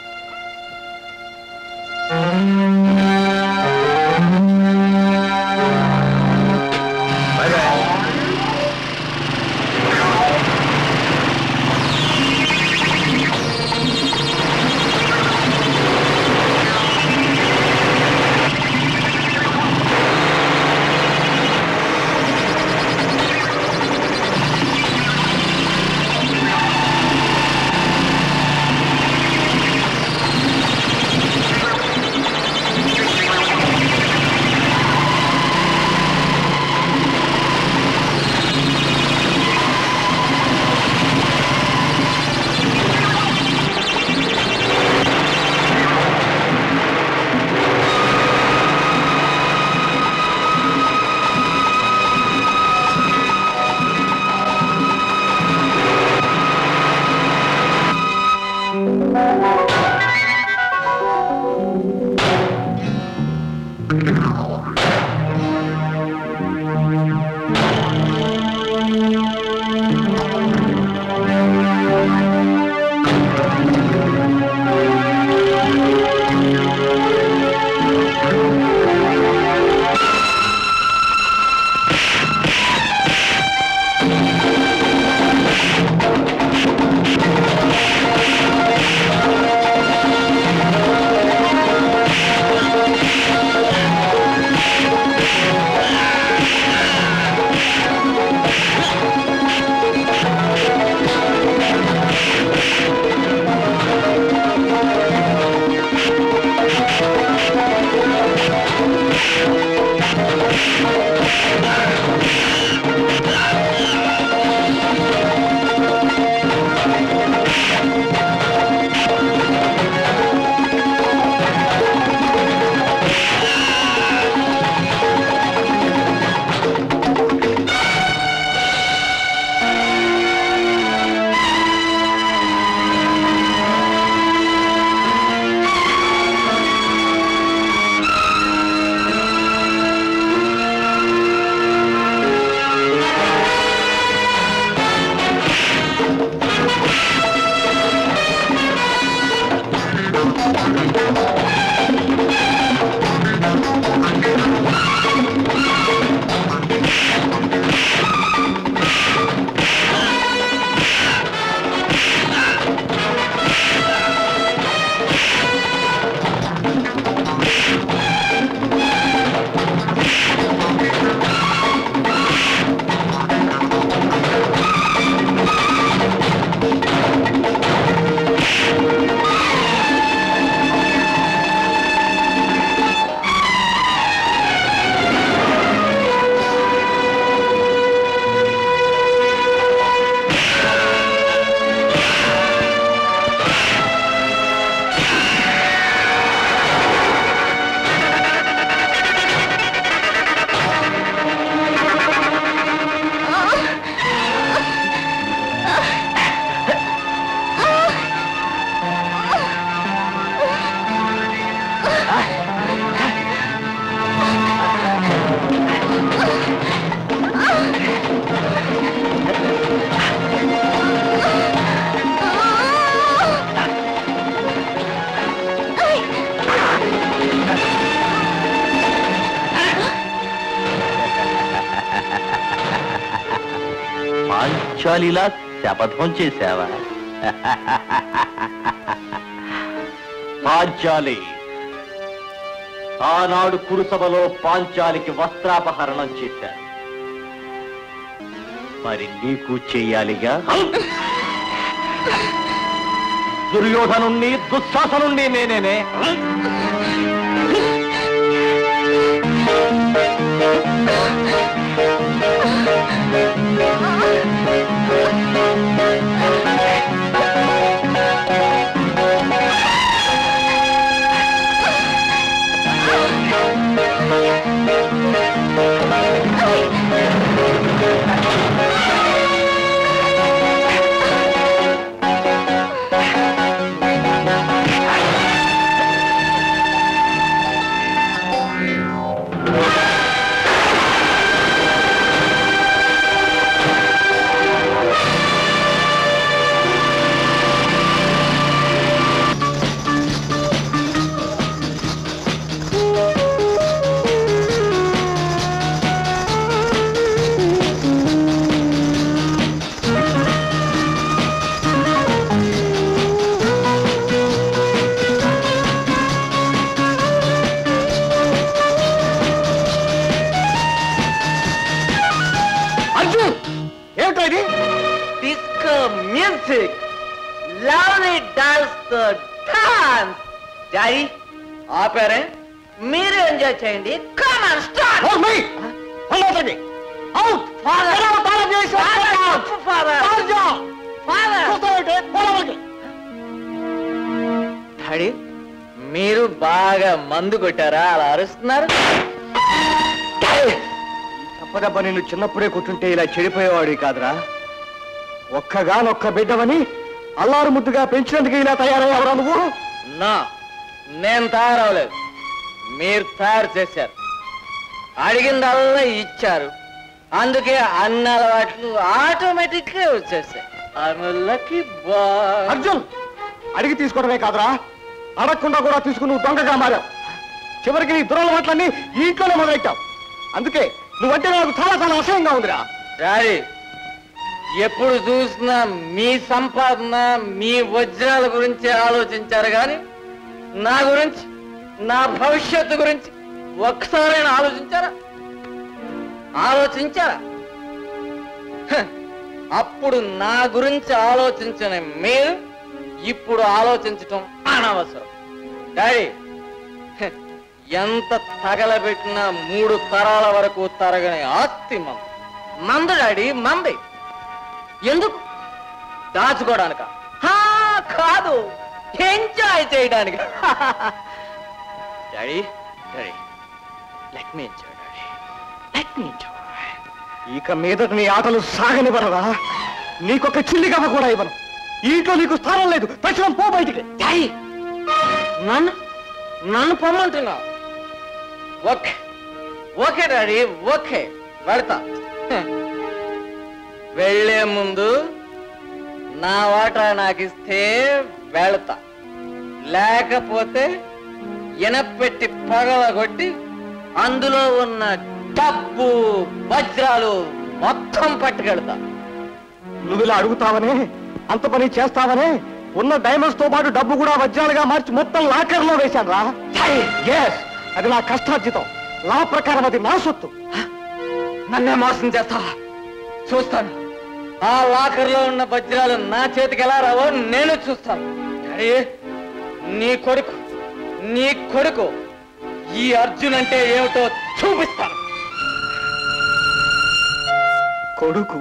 ఆ పాంచాలిలా శపథం చేశావా పాంచాలి ఆనాడు కురుసభలో పాంచాలికి వస్త్రాపహరణం చేశారు మరి నీకు చెయ్యాలిగా దుర్యోధనుణ్ణి దుశ్శాసనుణ్ణి నేనేనే అర్జున్ ఏమిటో ఇది disco music lovely dance dance daddy ఆపారే మీరు ఎంజాయ్ చేయండి come on start oh my hello out father father father father daddy మీరు బాగా మందు కొట్టారా అలా అరుస్తున్నారు చెప్పదబ్బ నిన్ను చిన్నప్పుడే కొట్టుంటే ఇలా చెడిపోయేవాడు కాదురా ఒక్కగానొక్క బిడ్డవని అల్లారు ముద్దుగా పెంచినందుకు ఇలా తయారయ్యావురా నువ్వు నా నేను తయారవలేదు మీరు తయారు చేశారు అడిగిందల్లా ఇచ్చారు అందుకే అన్ని అలవాట్లు ఆటోమేటిక్ గా వచ్చేసాయి లక్కీ బాయ్ అర్జున్ అడిగి తీసుకోవడమే కాదురా అడగకుండా కూడా తీసుకుని నువ్వు దొంగగా మారావు చివరికి నీ దురలవాట్లన్నీ ఈ ఇంట్లోనే మొదలెట్టావు అందుకే నువ్వంటే నాకు చాలా చాలా అసహ్యంగా ఉందిరా డాడీ ఎప్పుడు చూసినా మీ సంపాదన మీ వజ్రాల గురించి ఆలోచించారు కానీ నా గురించి నా భవిష్యత్తు గురించి ఒక్కసారైనా ఆలోచించారా ఆలోచించారా హ, అప్పుడు నా గురించి ఆలోచించిన మీరు ఇప్పుడు ఆలోచించటం అనవసరం డాడీ హ, ఎంత తగలబెట్టినా మూడు తరాల వరకు తరగని ఆస్తి మందు మందు డాడీ మంది ఎందుకు దాచుకోవడానిక కాదు ఎంజాయ్ చేయడానికి daddy daddy let me enjoy daddy let me enjoy ఇక మీదట నీ ఆటలు సాగనివ్వరరా నీకొక చిల్లి కథ కూడా ఇవ్వను ఈ ఇంట్లో నీకు స్థానం లేదు తక్షణం పో బయటికి డాడీ నన్ను నన్ను పొమ్మంటున్నా ఓకే ఓకే డాడీ ఓకే వెళ్తా హ. వెళ్ళే ముందు నా వాటా నాకు ఇస్తే వెళ్తా లేకపోతే ఎనపెట్టి పగలగొట్టి అందులో ఉన్న డబ్బు వజ్రాలు మొత్తం పట్టుకెళ్తా నువ్వు ఇలా అడుగుతావనే అంత పని చేస్తావనే ఉన్న డైమండ్స్ తో పాటు డబ్బు కూడా వజ్రాలుగా మార్చి మొత్తం లాకర్ లో వేశాను రా ఎస్ అది నా కష్టార్జితం లా ప్రకారం అది నా సొత్తు నన్నే మోసం చేస్తా చూస్తాను ఆ లాకర్ లో ఉన్న వజ్రాలు నా చేతికి ఎలా రావో నేను చూస్తాను డాడీ, నీ కొడుకు నీ కొడుకు ఈ అర్జున్ అంటే ఏమిటో చూపిస్తాను కొడుకు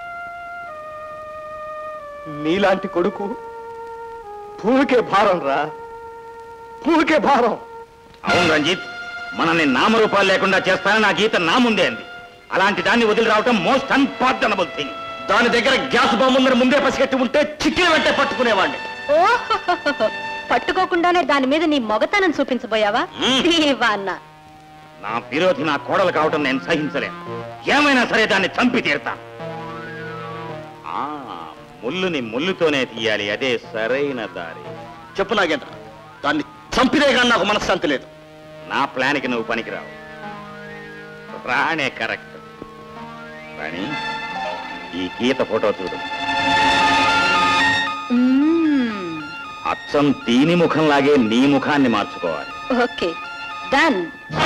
నీలాంటి కొడుకు భూమికే భారం రా భూమికే భారం అవును రంజిత్ మనల్ని నామరూపాలు లేకుండా చేస్తానని నా గీత నా ముందే అంది అలాంటి దాన్ని వదిలి రావటం మోస్ట్ అన్పార్డనబుల్ థింగ్ దాని దగ్గర గ్యాస్ బాంబు ఉందని ముందే పసిగట్టి ఉంటే చిక్కిన వెంటే పట్టుకునేవాడిని ఓహ్ పట్టుకోకుండానే దాని మీద నీ మొగతనం చూపించబోయావా దీవాన్న నా విరోధి నా కోడలు కావటం నేను సహించలేను ఏమైనా సరే దాన్ని చంపి తీరుతాను ఆ, ముల్లుని ముల్లుతోనే తీయాలి అదే సరైన దారి చెప్పు నాగేంద్ర దాన్ని చంపితే కానీ నాకు మనశ్శాంతి లేదు నా ప్లాన్కి నువ్వు పనికిరావు రాణే కరెక్ట్ రాణి ఈ గీత ఫోటో చూడు మ్మ్. అచ్చం దీని ముఖంలాగే నీ ముఖాన్ని మార్చుకోవాలి ఓకే డన్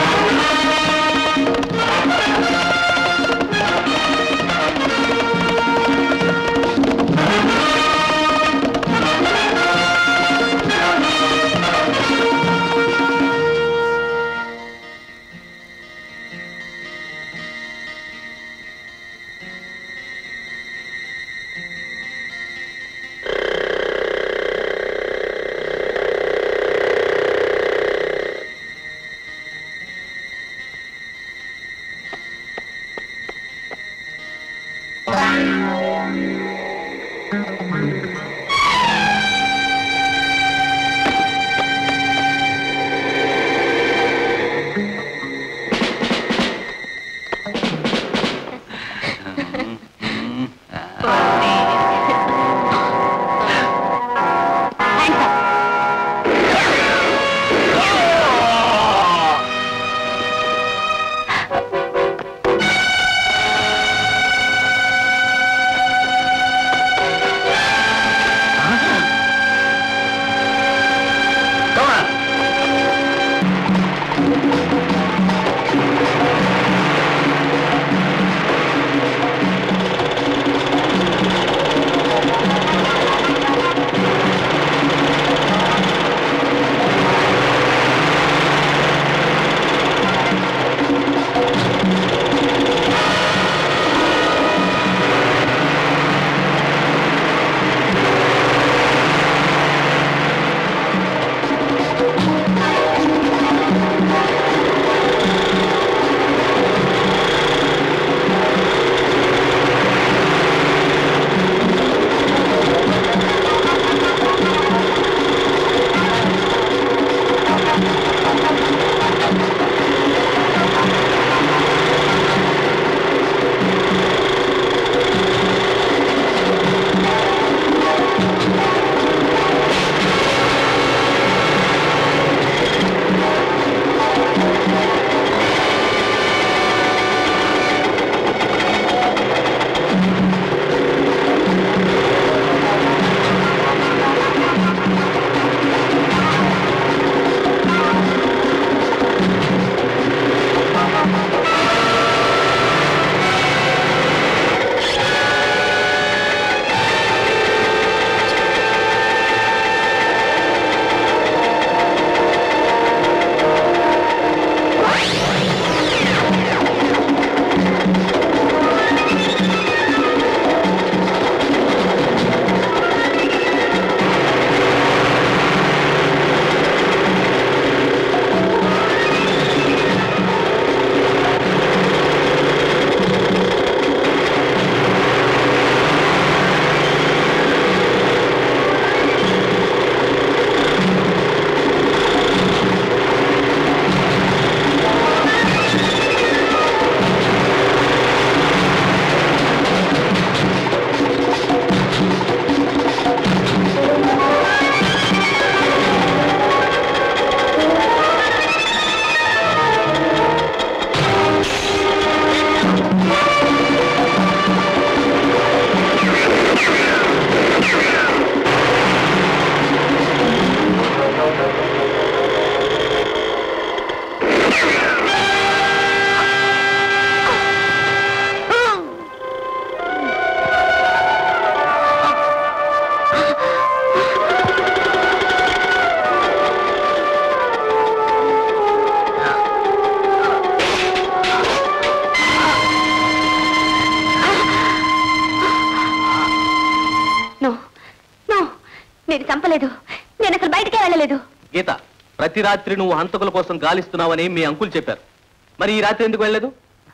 నో నో నేను చంపలేదు నేను అసలు బయటికే వెళ్ళలేదు గీత ప్రతి రాత్రి నువ్వు హంతకుల కోసం గాలిస్తున్నావని మీ అంకుల్ చెప్పారు మరి ఈ రాత్రి ఎందుకు వెళ్ళలేదు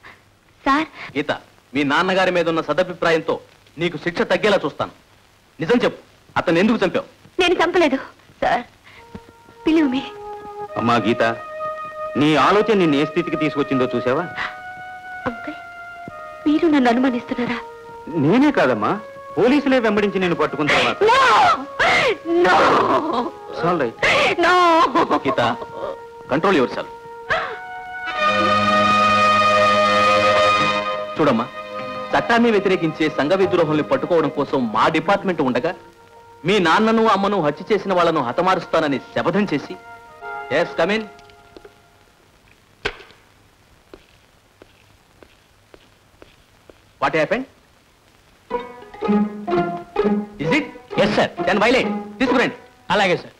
సార్ గీత మీ నాన్నగారి మీద ఉన్న సదభిప్రాయంతో నీకు శిక్ష తగ్గేలా చూస్తాను నిజం చెప్పు అతను ఎందుకు చంపావు నేను చంపలేదు సార్ పిలువు మీ అమ్మా గీత నీ ఆలోచన నిన్ను ఏ స్థితికి తీసుకొచ్చిందో చూసావా అంకుల్ మీరు నన్ను అనుమానిస్తున్నారా నేనే కాదమ్మా పోలీసులే వెంబడించి నేను పట్టుకున్న తర్వాత no All right. No Geetha control yourself చూడమ్మా చట్టాన్ని వ్యతిరేకించే సంఘ విద్రోహుల్ని పట్టుకోవడం కోసం మా డిపార్ట్మెంట్ ఉండగా మీ నాన్నను అమ్మను హత్య చేసిన వాళ్ళను హతమారుస్తానని శపథం చేసి yes come in what happened is it yes sir then violet తీసుకురండి అలాగే సార్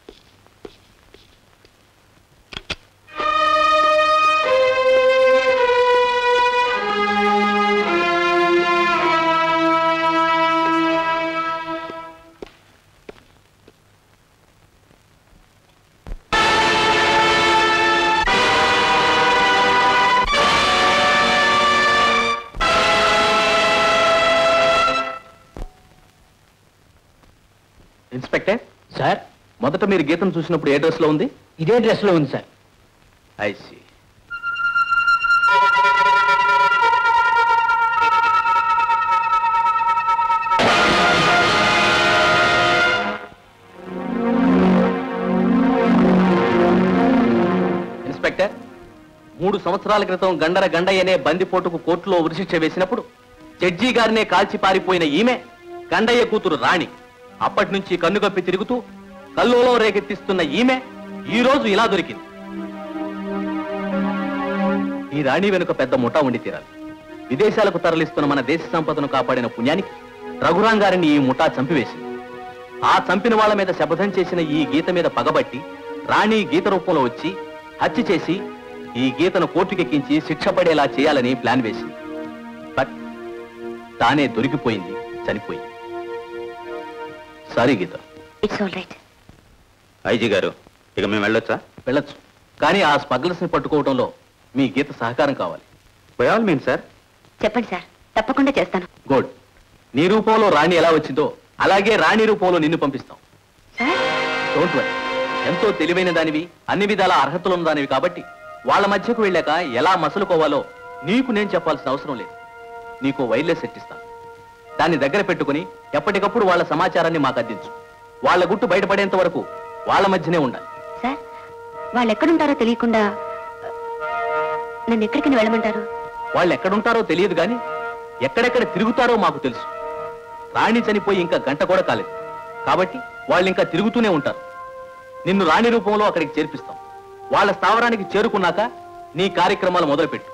ఇన్స్పెక్టర్ సార్ మొదట మీరు గీతం చూసినప్పుడు ఏ డ్రెస్ లో ఉంది ఇదే డ్రెస్ లో ఉంది సార్ ఐసి ఇన్స్పెక్టర్ మూడు సంవత్సరాల క్రితం గండర గండయ్యనే బందిపోటుకు కోర్టులో ఉరిశిక్ష వేసినప్పుడు జడ్జి గారినే కాల్చి పారిపోయిన ఈమె గండయ్య కూతురు రాణి అప్పటి నుంచి కన్నుగప్పి తిరుగుతూ కల్లోలో రేకెత్తిస్తున్న ఈమె ఈ రోజు ఇలా దొరికింది ఈ రాణి వెనుక పెద్ద ముఠా ఉండి తీరాలి విదేశాలకు తరలిస్తున్న మన దేశ సంపదను కాపాడిన పుణ్యానికి రఘురాం గారిని ఈ ముఠా చంపివేసింది ఆ చంపిన వాళ్ళ మీద శపథం చేసిన ఈ గీత మీద పగబట్టి రాణి గీత రూపంలో వచ్చి హత్య చేసి ఈ గీతను కోర్టుకెక్కించి శిక్ష పడేలా చేయాలని ప్లాన్ వేసింది బట్ తానే దొరికిపోయింది చనిపోయింది sorry Geetha it's all right IG గారు ఇక మేము వెళ్ళొచ్చా వెళ్ళొచ్చు కానీ ఆ స్మగ్లర్స్ ని పట్టుకోవడంలో మీ గీత సహకారం కావాలి బై ఆల్ మీన్ సార్ చెప్పండి సార్ తప్పకుండా చేస్తాను గుడ్ నీ రూపంలో రాణి ఎలా వచ్చిందో అలాగే రాణి రూపంలో నిన్ను పంపిస్తాం సార్ డోంట్ వరీ ఎంతో తెలివైన దానివి అన్ని విధాల అర్హతలున్న దానివి కాబట్టి వాళ్ళ మధ్యకు వెళ్ళాక ఎలా మసలుకోవాలో నీకు నేను చెప్పాల్సిన అవసరం లేదు నీకు వైర్లెస్ సెట్ ఇస్తాను దాన్ని దగ్గర పెట్టుకుని ఎప్పటికప్పుడు వాళ్ళ సమాచారాన్ని మాకు అందించు వాళ్ళ గుట్టు బయటపడేంత వరకు వాళ్ళ మధ్యనే ఉండాలి సార్ వాళ్ళు ఎక్కడుంటారో తెలియకుండా నన్ను ఎక్కడికి వెళ్ళమంటారు వాళ్ళు ఎక్కడుంటారో తెలియదు కానీ ఎక్కడెక్కడ తిరుగుతారో మాకు తెలుసు రాణి చనిపోయి ఇంకా గంట కూడా కాలేదు కాబట్టి వాళ్ళు ఇంకా తిరుగుతూనే ఉంటారు నిన్ను రాణి రూపంలో అక్కడికి చేర్పిస్తాం వాళ్ళ స్థావరానికి చేరుకున్నాక నీ కార్యక్రమాలు మొదలుపెట్టు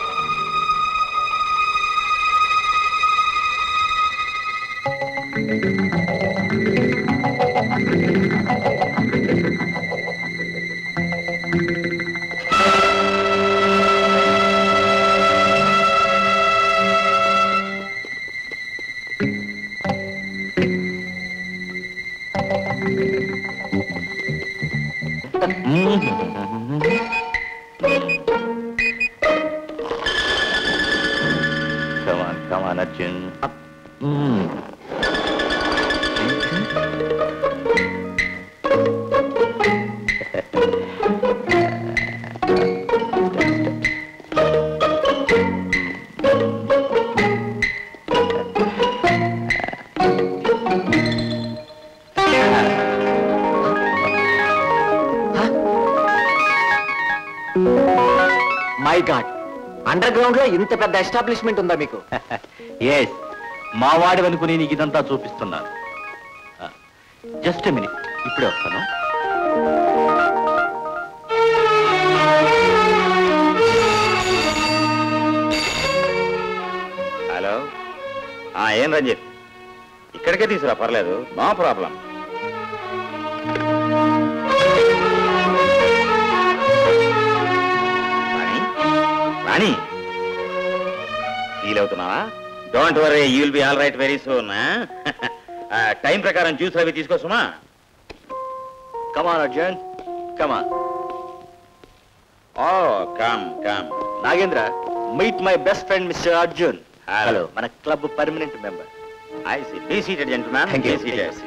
Come on, come on, Arjun. Up. My god underground లో ఇంత పెద్ద ఎస్టాబ్లిష్మెంట్ ఉందా మీకు ఎస్ మా వాడి అనుకుని నీకు ఇదంతా చూపిస్తున్నాను జస్ట్ మినిట్ ఇప్పుడే వస్తాను హలో ఆ, ఏం రంజిత్ ఇక్కడికే తీసుకురా పర్లేదు no problem Rani Rani feel అవుతున్నావా don't worry you will be all right very soon time ప్రకారం జ్యూస్ అవి తీసుకోసమా come on Arjun come on oh come come Nagendra meet my best friend mister Arjun hello మన club permanent member I see be seated gentlemen Thank you. Be seated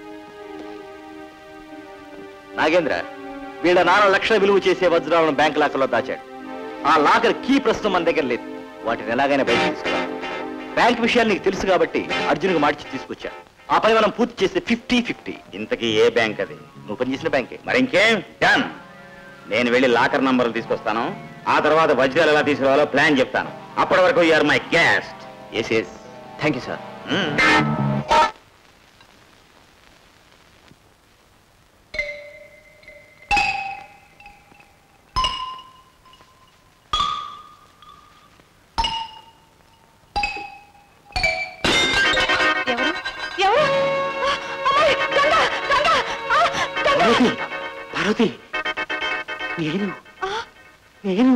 Nagendra వీళ్ళ నాన్న లక్షల విలువ చేసే వజ్రాలను bank లాకర్లో దాచాడు ఆ లాకర్ కీ ప్రస్తుతం మన దగ్గర లేదు వాటిని ఎలాగైనా బయట తీసుకురా బ్యాంక్ విషయాలు నీకు తెలుసు కాబట్టి అర్జున్కి మార్చి తీసుకొచ్చా ఆ పని మనం పూర్తి చేస్తే ఫిఫ్టీ ఫిఫ్టీ ఇంతకీ ఏ బ్యాంక్ అది నువ్వు పనిచేసిన బ్యాంకే మరి ఇంకేం డన్ నేను వెళ్ళి లాకర్ నంబర్లు తీసుకొస్తాను ఆ తర్వాత వజ్రాలు ఎలా తీసుకురావాలో ప్లాన్ చెప్తాను అప్పటి వరకు you are my guest yes yes thank you sir ఎవరు ఎవరు ఆ, అమ్మాయి, గంగ, గంగ, ఆ, గంగ. పార్వతి పార్వతి నేను నేను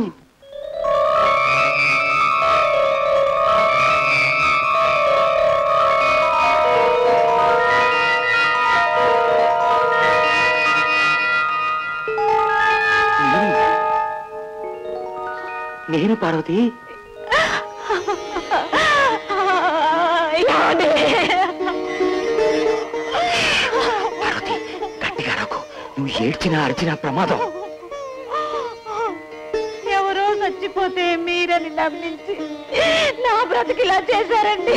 నేను- నేను పార్వతి ఏమండి? పార్వతి గట్టిగా రాకు నువ్వు ఏడ్చినా అరిచినా ప్రమాదం ఎవరో చచ్చిపోతే మీరని నమ్మించి నా బ్రతికిలా చేశారండి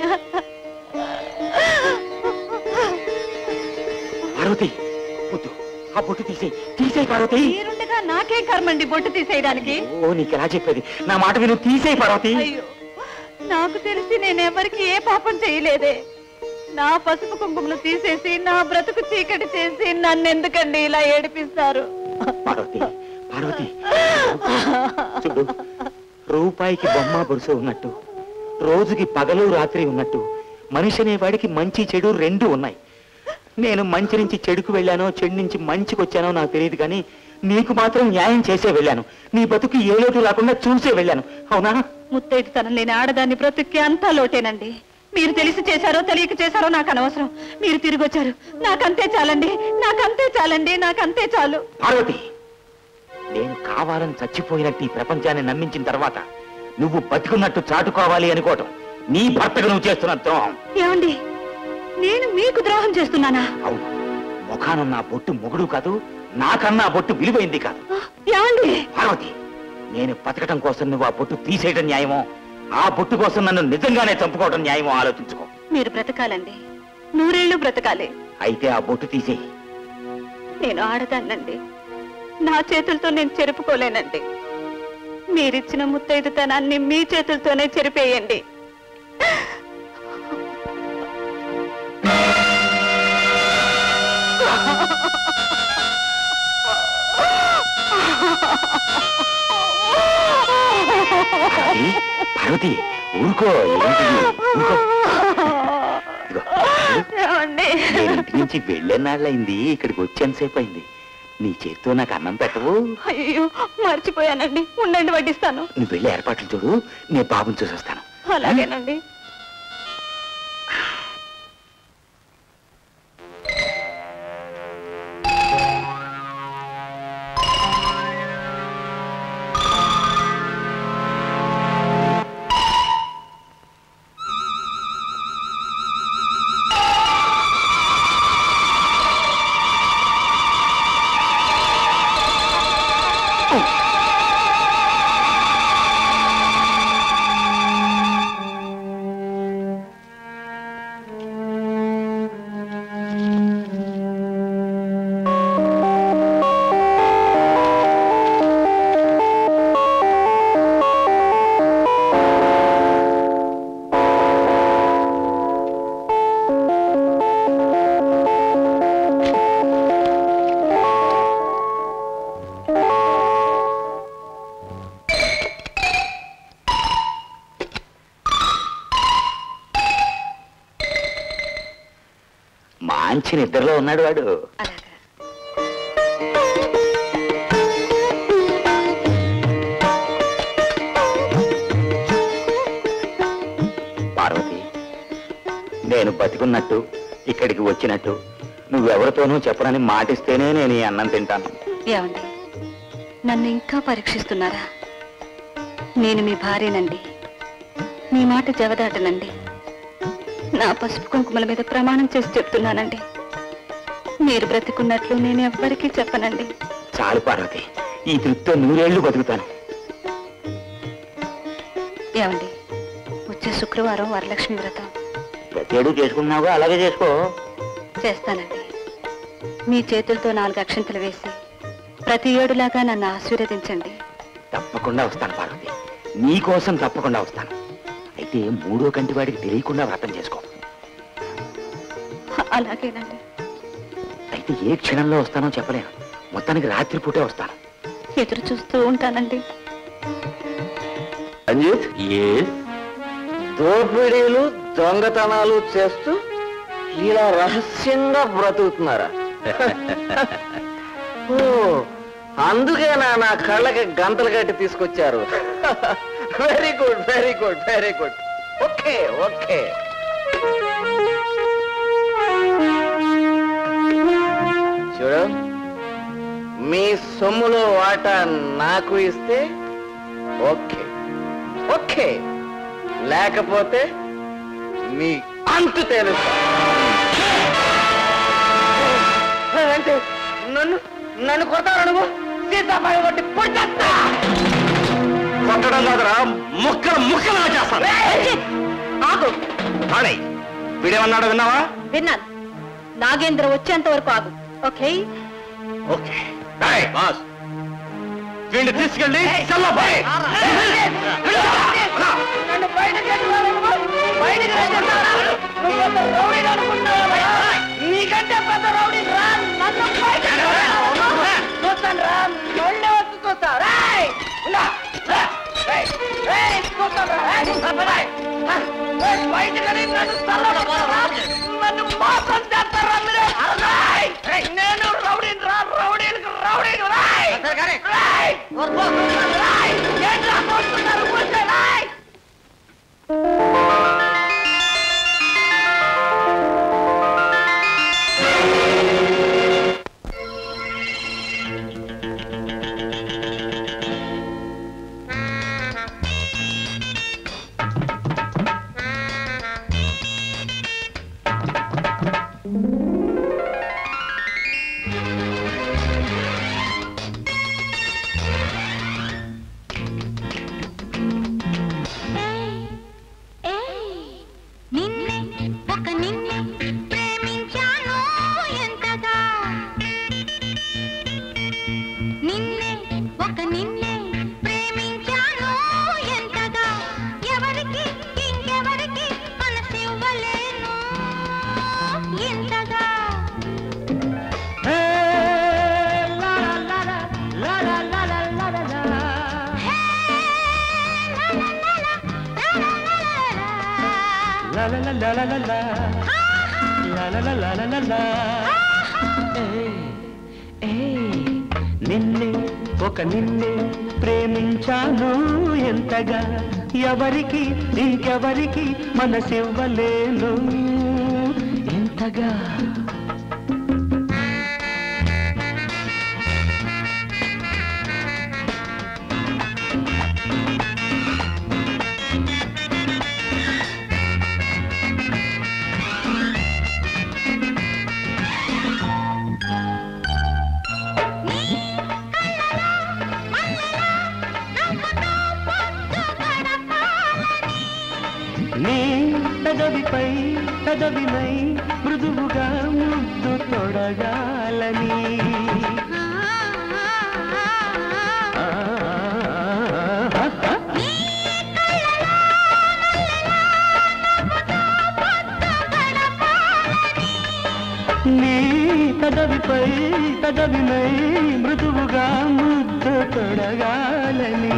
పార్వతి వద్దు ఆ బొట్టు తీసేయి తీసేయి పార్వతి మీరుండగా నాకేం కర్మండి బొట్టు తీసేయడానికి ఓ నీకు ఎలా చెప్పేది నా మాట విను తీసేయి పార్వతి అయ్యో నాకు తెలిసి నేను ఎవరికి ఏ పాపం చేయలేదే నా పసుపు కుంకుమలు తీసేసి నా బ్రతుకు చీకటి చేసి నన్ను ఎందుకండి ఇలా ఏడిపిస్తారు పార్వతి పార్వతి చూడు రూపాయికి బొమ్మ బొరుసు ఉన్నట్టు రోజుకి పగలు రాత్రి ఉన్నట్టు మనిషి అనేవాడికి మంచి చెడు రెండు ఉన్నాయి నేను మంచి నుంచి చెడుకు వెళ్ళానో చెడు నుంచి మంచికి వచ్చానో నాకు తెలియదు కానీ నీకు మాత్రం న్యాయం చేసే వెళ్ళాను నీ బతుకు ఏ లోటు లేకుండా చూసే వెళ్ళాను అవునా ముత్తైదు తనం లేని ఆడదాన్ని బ్రతుక్కి అంతా లోటేనండి మీరు తెలిసి చేశారో తెలియక చేశారో నాకు అనవసరం మీరు తిరిగి వచ్చారు నాకంతే చాలండి నాకంతే చాలండి నాకంతే చాలు పార్వతి నేను కావాలని చచ్చిపోయినట్టు ఈ ప్రపంచాన్ని నమ్మించిన తర్వాత నువ్వు బతికున్నట్టు చాటుకోవాలి అనుకోవటం నీ భర్తకు నువ్వు చేస్తున్న ద్రోహం ఏమండి నేను మీకు ద్రోహం చేస్తున్నానా అవును ముఖానున్న ఆ బొట్టు మొగుడు కాదు నాకన్నా ఆ బొట్టు విలువైంది కాదు ఏమండి పార్వతి నేను బతకటం కోసం నువ్వు ఆ బొట్టు తీసేయడం న్యాయమో ఆ బొట్టు కోసం నన్ను నిజంగానే చంపుకోవడం న్యాయమో ఆలోచించుకో మీరు బ్రతకాలండి నూరేళ్లు బ్రతకాలి అయితే ఆ బొట్టు తీసేయి నేను ఆడదాన్నండి నా చేతులతో నేను చెరుపుకోలేనండి మీరిచ్చిన ముత్తైదుతనాన్ని మీ చేతులతోనే చెరిపేయండి పార్వతి పార్వతి ఊరుకో ఏంటిది ఊరుకో ఇదిగో, ఏమండి నేను ఇంటి నుంచి వెళ్ళేనాళ్ళయింది ఇక్కడికి వచ్చేంతసేపు అయింది నీ చేత్తో నాకు అన్నం పెట్టవు అయ్యో మర్చిపోయానండి ఉండండి వడ్డిస్తాను నువ్వు వెళ్ళి ఏర్పాట్లు చూడు నేను బాబుని చూసి వస్తాను అలాగేనండి మంచి నిద్రలో ఉన్నాడు వాడు పార్వతి నేను బతికున్నట్టు ఇక్కడికి వచ్చినట్టు నువ్వెవరితోనూ చెప్పనని మాటిస్తేనే నేను ఈ అన్నం తింటాను ఏమండి నన్ను ఇంకా పరీక్షిస్తున్నారా నేను మీ భార్యనండి మీ మాట జవదాటనండి నా పసుపు కుంకుమల మీద ప్రమాణం చేసి చెప్తున్నానండి మీరు బ్రతికున్నట్లు నేను ఎవ్వరికీ చెప్పనండి చాలు పార్వతి ఈ తృప్తితో నూరేళ్లు బతుకుతాను ఏమండి వచ్చే శుక్రవారం వరలక్ష్మి వ్రతం ప్రతేడు చేసుకున్నావుగా అలాగే చేసుకో చేస్తానండి మీ చేతులతో నాలుగు అక్షంతలు వేసి ప్రతి ఏడులాగా నన్ను ఆశీర్వదించండి తప్పకుండా వస్తాను పార్వతి నీ కోసం తప్పకుండా వస్తాను అయితే అయితే మూడో కంటి వాడికి తెలియకుండా వ్రతం చేసుకో అలాగేనండి అయితే ఏ క్షణంలో వస్తానో చెప్పలేను మొత్తానికి రాత్రిపూటే వస్తాను ఎదురు చూస్తూ ఉంటానండి రంజిత్ ఏ దోపిడీలు దొంగతనాలు చేస్తూ ఇలా రహస్యంగా బ్రతుకుతున్నారా ఓ అందుకేనా నా కళ్ళకి గంతలు కట్టి తీసుకొచ్చారు very good very good very good okay okay చూడు మీ సొమ్ములో వాటా నాకు ఇస్తే ఓకే ఓకే లేకపోతే మీ అంతు తెలుసు అంటే నన్ను నన్ను కొడతావు నువ్వు సీతాబాయి కొట్టి పుట్టేస్తా కొట్టడం కాదురా ముక్కలు ముక్కలుగా చేస్తాను ఆగు ఆడై వీడేమన్నాడు విన్నావా విన్నాను నాగేంద్ర వచ్చేంత వరకు ఆగు ఓకే ఓకే బాస్ వీడిని తీసుకెళ్ళి చల్లబాయ్ నన్ను బయటకు ఎత్తుకోవాలి నువ్వు? బయటకు ఎత్తుకోవాలి. నువ్వు పెద్ద రౌడీని అనుకుంటున్నావా? నీకంటే పెద్ద రౌడీ రా నన్ను బయటకు ఎత్తుకోవాలి. చూస్తాను రా నన్నే వచ్చి చూస్తా రేయ్! ఉండా. రా. రేయ్. రేయ్, చూస్తాను రా. రేయ్, చూస్తాను రా. రేయ్, బయటకు వెళ్ళి నన్ను చల్లబడతారా? నన్ను మోసం చేస్తారా మీరు? రేయ్, నేను రౌడీని రా రౌడీలకు రౌడీని రాయ్ రాయ్ రాయ్ ఏంట్రా చూస్తున్నారు ఊరికే రాయ్ నిన్నే ఒక నిన్నే ప్రేమించాను ఎంతగా నిన్నే ఒక నిన్నే ప్రేమించాను ఎంతగా ఎవరికి ఇంకెవరికి మనసివ్వలేను ఎంతగా నిన్నే ఒక నిన్నే ప్రేమించాను ఎంతగా ఎవరికి ఇంకెవరికి మనసివ్వలేను ఎంతగా నీ పెదవిపై పెదవినై మృదువుగా ముద్దు తొడగాలని ఆ, నీ పెదవిపై పెదవినై మృదువుగా ముద్దు తొడగాలని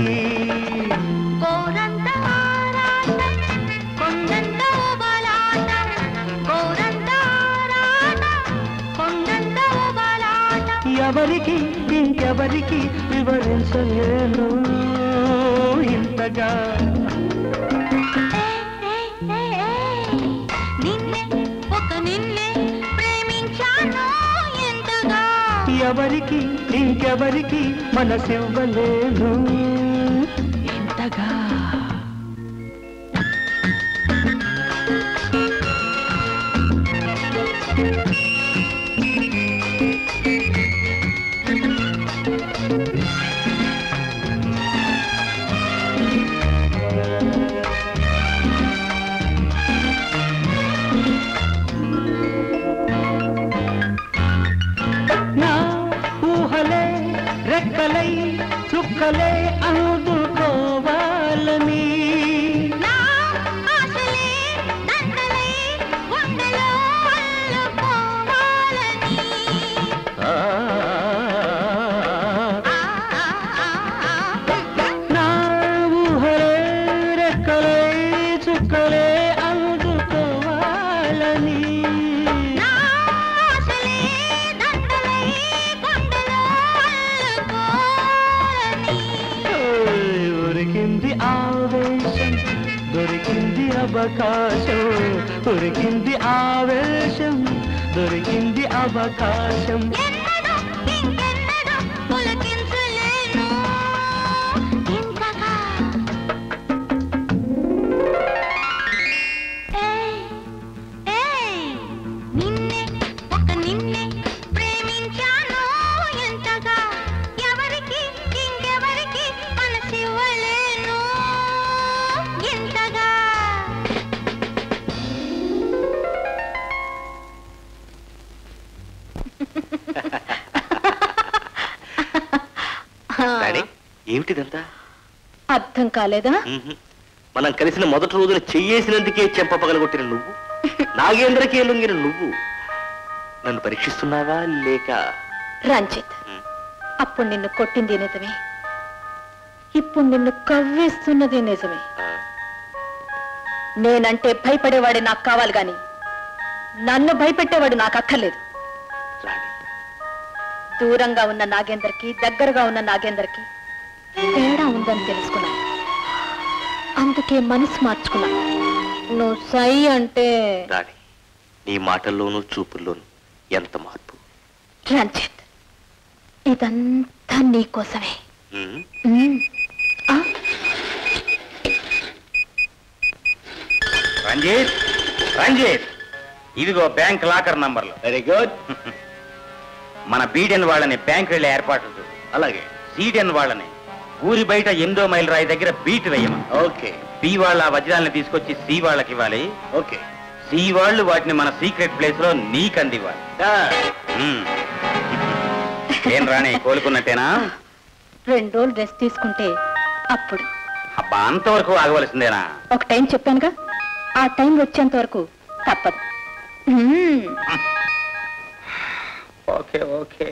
కోరంత ఆరాటం కొండంత ఓబలాటం కోరంత ఆరాటం కొండంత ఓబలాటం ఎవరికి ఇంకెవరికి వివరించలేను ఇంతగా నిన్నే ఒక నిన్నే ప్రేమించాను ఎంతగా ఎవరికి ఇంకెవరికి మనసివ్వలేను ఇంతగా నా ఊహలే రెక్కలై చుక్కలే అందుకోవాలని నా అవకాశం దొరికింది ఆవేశం దొరికింది అవకాశం నిన్నే ఒక నిన్నే ప్రేమించాను ఎంతగా ఎవరికి ఇంకెవరికి మనసివ్వలేను ఎంతగా డాడీ ఏమిటిదంతా అర్థం కాలేదా మ్మ్హ్. మనం కలిసిన మొదటి రోజున చెయ్యేసినందుకే చెంపపగలగొట్టిన నువ్వు నాగేంద్రకే లొంగిన నువ్వు నన్ను పరీక్షిస్తున్నావా లేక రంజిత్ అప్పుడు నిన్ను కొట్టింది నిజమే ఇప్పుడు నిన్ను కవ్వేస్తున్నది నిజమే నేనంటే భయపడేవాడే నాకు కావాలి గాని నన్ను భయపెట్టేవాడు నాకు అక్కర్లేదు దూరంగా ఉన్న నాగేందర్కి దగ్గరగా ఉన్న నాగేందర్కి తేడా ఉందని తెలుసుకున్నాను అందుకే మనసు మార్చుకున్నాను నువ్వు సై అంటే రాణి నీ మాటల్లోనూ చూపుల్లోనూ ఎంత మార్పు రంజిత్ ఇదంతా నీకోసమే మ్మ్. ఉమ్. ఆ రంజిత్ రంజిత్ ఇదిగో బ్యాంక్ లాకర్ నంబర్లు వెరీ గుడ్ మన బీడెన్ వాళ్ళని బ్యాంక్ వెళ్ళే ఏర్పాట్లు చూడు అలాగే సీడెన్ వాళ్ళని ఊరి బయట ఎనిమిదో మైల్ రాయి దగ్గర బీట్ వేయమా ఓకే బి వాళ్ళ ఆ వజ్రాలని తీసుకొచ్చి సి వాళ్ళకి ఇవ్వాలి ఓకే సి వాళ్ళు వాటిని మన సీక్రెట్ ప్లేస్ లో నీకు అందివ్వాలి మ్మ్. ఏం రాణి కోలుకున్నట్టేనా రెండు రోజులు రెస్ట్ తీసుకుంటే అప్పుడు అబ్బా అంతవరకు ఆగవలసిందేనా ఒక టైం చెప్పానుగా ఆ టైం వచ్చేంత వరకు తప్పదు um. Okay okay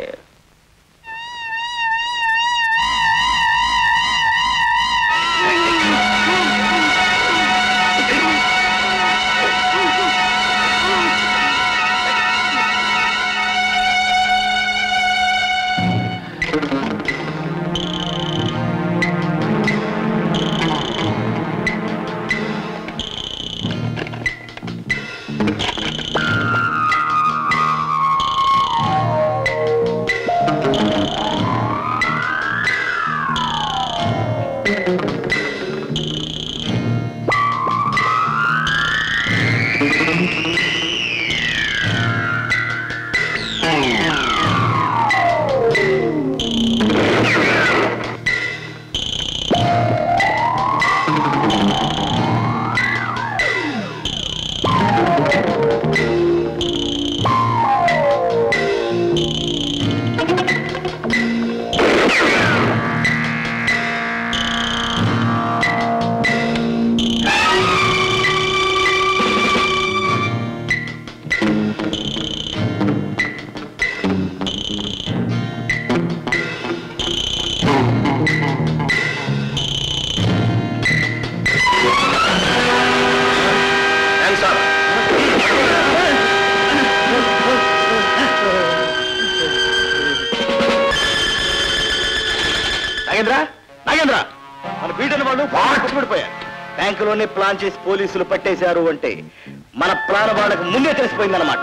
Nagendra Nagendra మన బీటని వాళ్ళు పడిపోయారు బ్యాంకులోనే ప్లాన్ చేసి పోలీసులు పట్టేశారు అంటే మన ప్లాన్ వాళ్ళకి ముందే తెలిసిపోయిందన్నమాట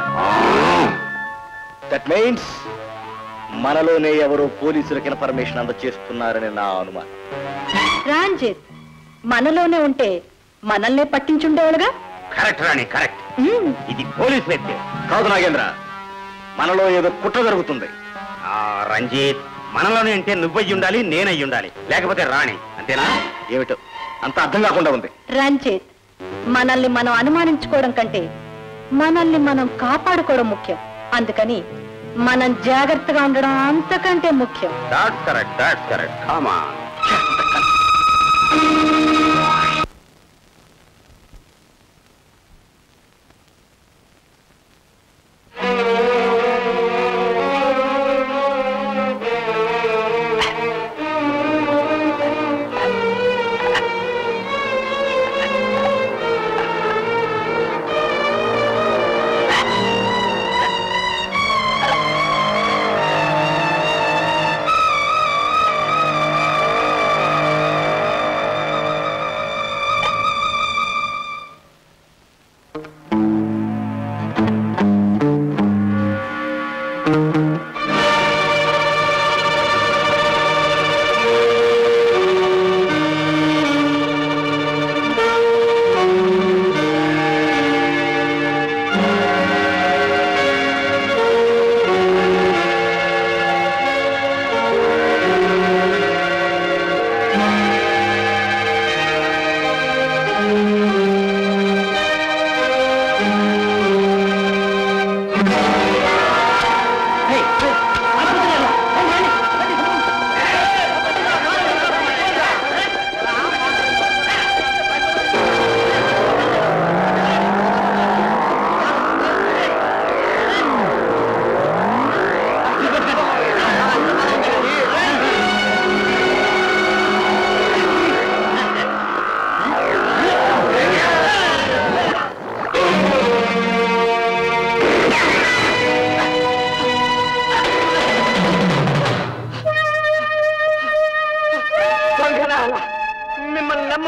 దట్ మీన్స్ మనలోనే ఎవరో పోలీసులకి ఇన్ఫర్మేషన్ అందచేస్తున్నారని నా అనుమానం రంజిత్ మనలోనే ఉంటే మనల్నే పట్టించుండేవాడుగా కరెక్ట్ రాణి కరెక్ట్ ఉమ్. ఇది పోలీస్ వ్యక్తి కాదు నాగేంద్ర మనలో ఏదో కుట్ర జరుగుతుంది ఆ రంజిత్ మనలోనే అంటే నువ్వయ్యి ఉండాలి నేనయ్యి ఉండాలి లేకపోతే రాణి అంతేనా ఏమిటో అంత అర్థం కాకుండా ఉంది రంజిత్ మనల్ని మనం అనుమానించుకోవడం కంటే మనల్ని మనం కాపాడుకోవడం ముఖ్యం అందుకని మనం జాగ్రత్తగా ఉండడం అంతకంటే ముఖ్యం దాట్స్ కరెక్ట్ దాట్స్ కరెక్ట్ కామా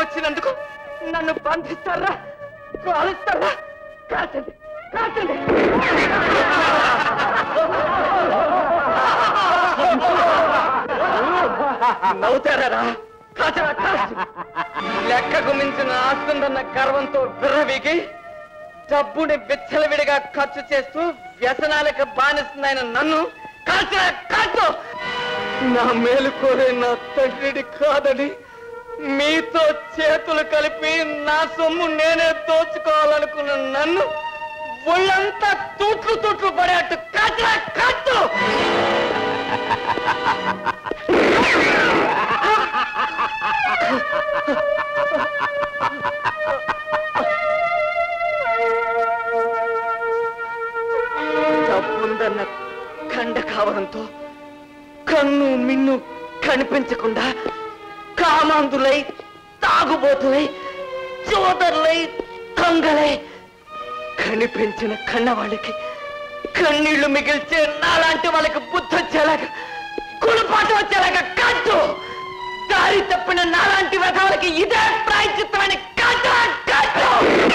వచ్చినందుకు నన్ను బంధిస్తారా కాలుస్తారా కాల్చండి కాల్చండి నవ్వుతారా కాచరా కాల్చు లెక్కకు మించిన ఆస్తుందన్న గర్వంతో విర్రవీగి డబ్బుని విచ్చలవిడిగా ఖర్చు చేస్తూ వ్యసనాలకు బానిస్తున్నాయన నన్ను కాల్చరా కాల్చు నా మేలు కోరే నా తండ్రిని కాదని మీతో చేతులు కలిపి నా సొమ్ము నేనే దోచుకోవాలనుకున్న నన్ను ఒళ్ళంతా తూట్లు తూట్లు పడేట్టు కాచరా కాచు డబ్బుందన్న కండ కావడంతో కన్ను మిన్ను కనిపించకుండా కామాంధులై తాగుబోతులై చోదరులై దొంగలై కనిపించిన కన్నవాళ్ళకి కన్నీళ్లు మిగిల్చే నాలాంటి వాళ్ళకి బుద్ధి వచ్చేలాగా గుణపాటు వచ్చేలాగా కాచు దారి తప్పిన నాలాంటి వ్యధాలకి ఇదే ప్రాయచిత్రాన్ని కాచు కాచు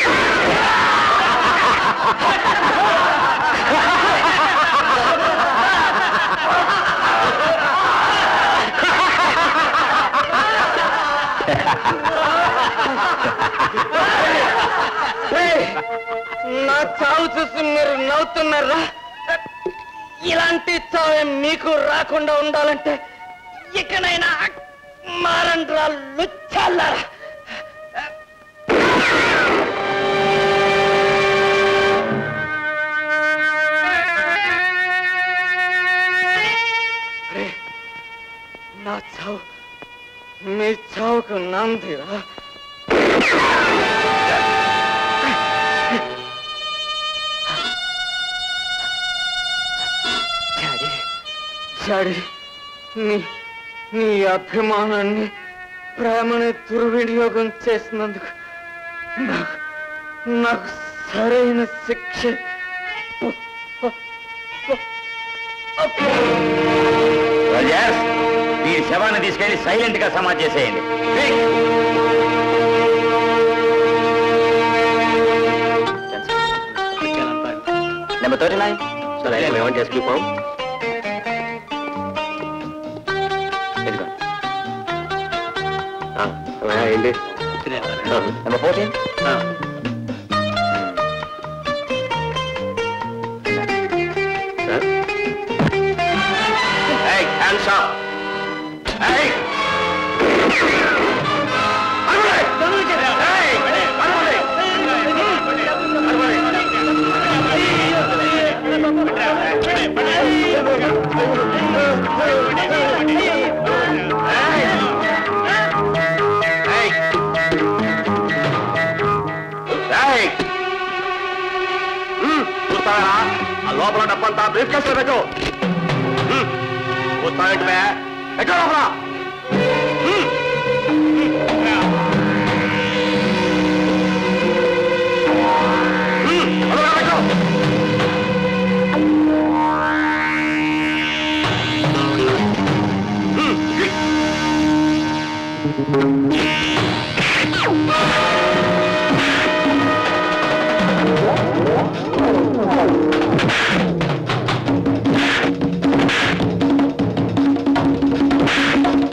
ఏయ్! నా చావు చూసి మీరు నవ్వుతున్నారా ఇలాంటి చావే మీకు రాకుండా ఉండాలంటే ఇకనైనా మారండ్రా లుచ్చాలారా అరే, నా చావు మీ చావుకు నాందిరా డాడీ డాడీ నీ నీ అభిమానాన్ని ప్రేమని దుర్వినియోగం చేసినందుకు నాకు నాకు సరైన శిక్ష రాజేష్ ఈ శవాన్ని తీసుకెళ్లి సైలెంట్ గా సమాధి చేసేయండి నెంబర్ థర్టీ నైన్ సరే ఏమని చేసి కీపాం ఏంటి number fourteen sir Hey, hands up! Hey! చూస్తారా ఆ లోపల డబ్బంతా బ్రీఫ్ కేసులో పెట్టు హ్మ్. చూస్తావేంటి బే? పెట్టు లోపల హ్మ్. హ్మ్. అందులో పెట్టు. ఆ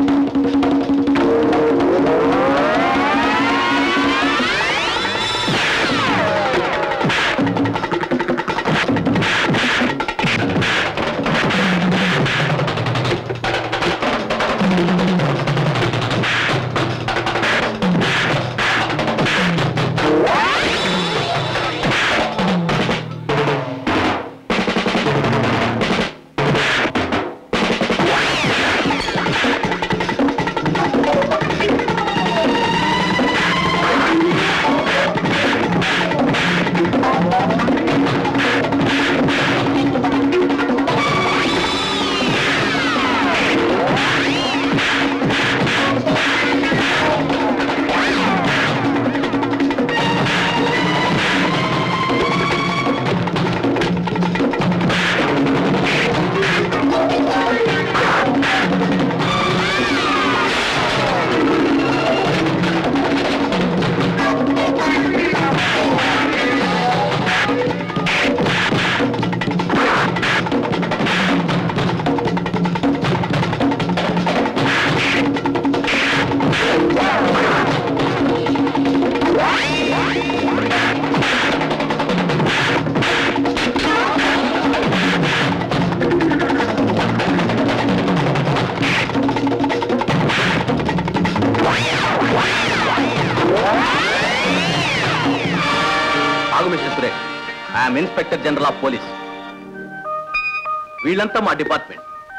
I'm inspector general of police వీళ్ళంతా మా డిపార్ట్మెంట్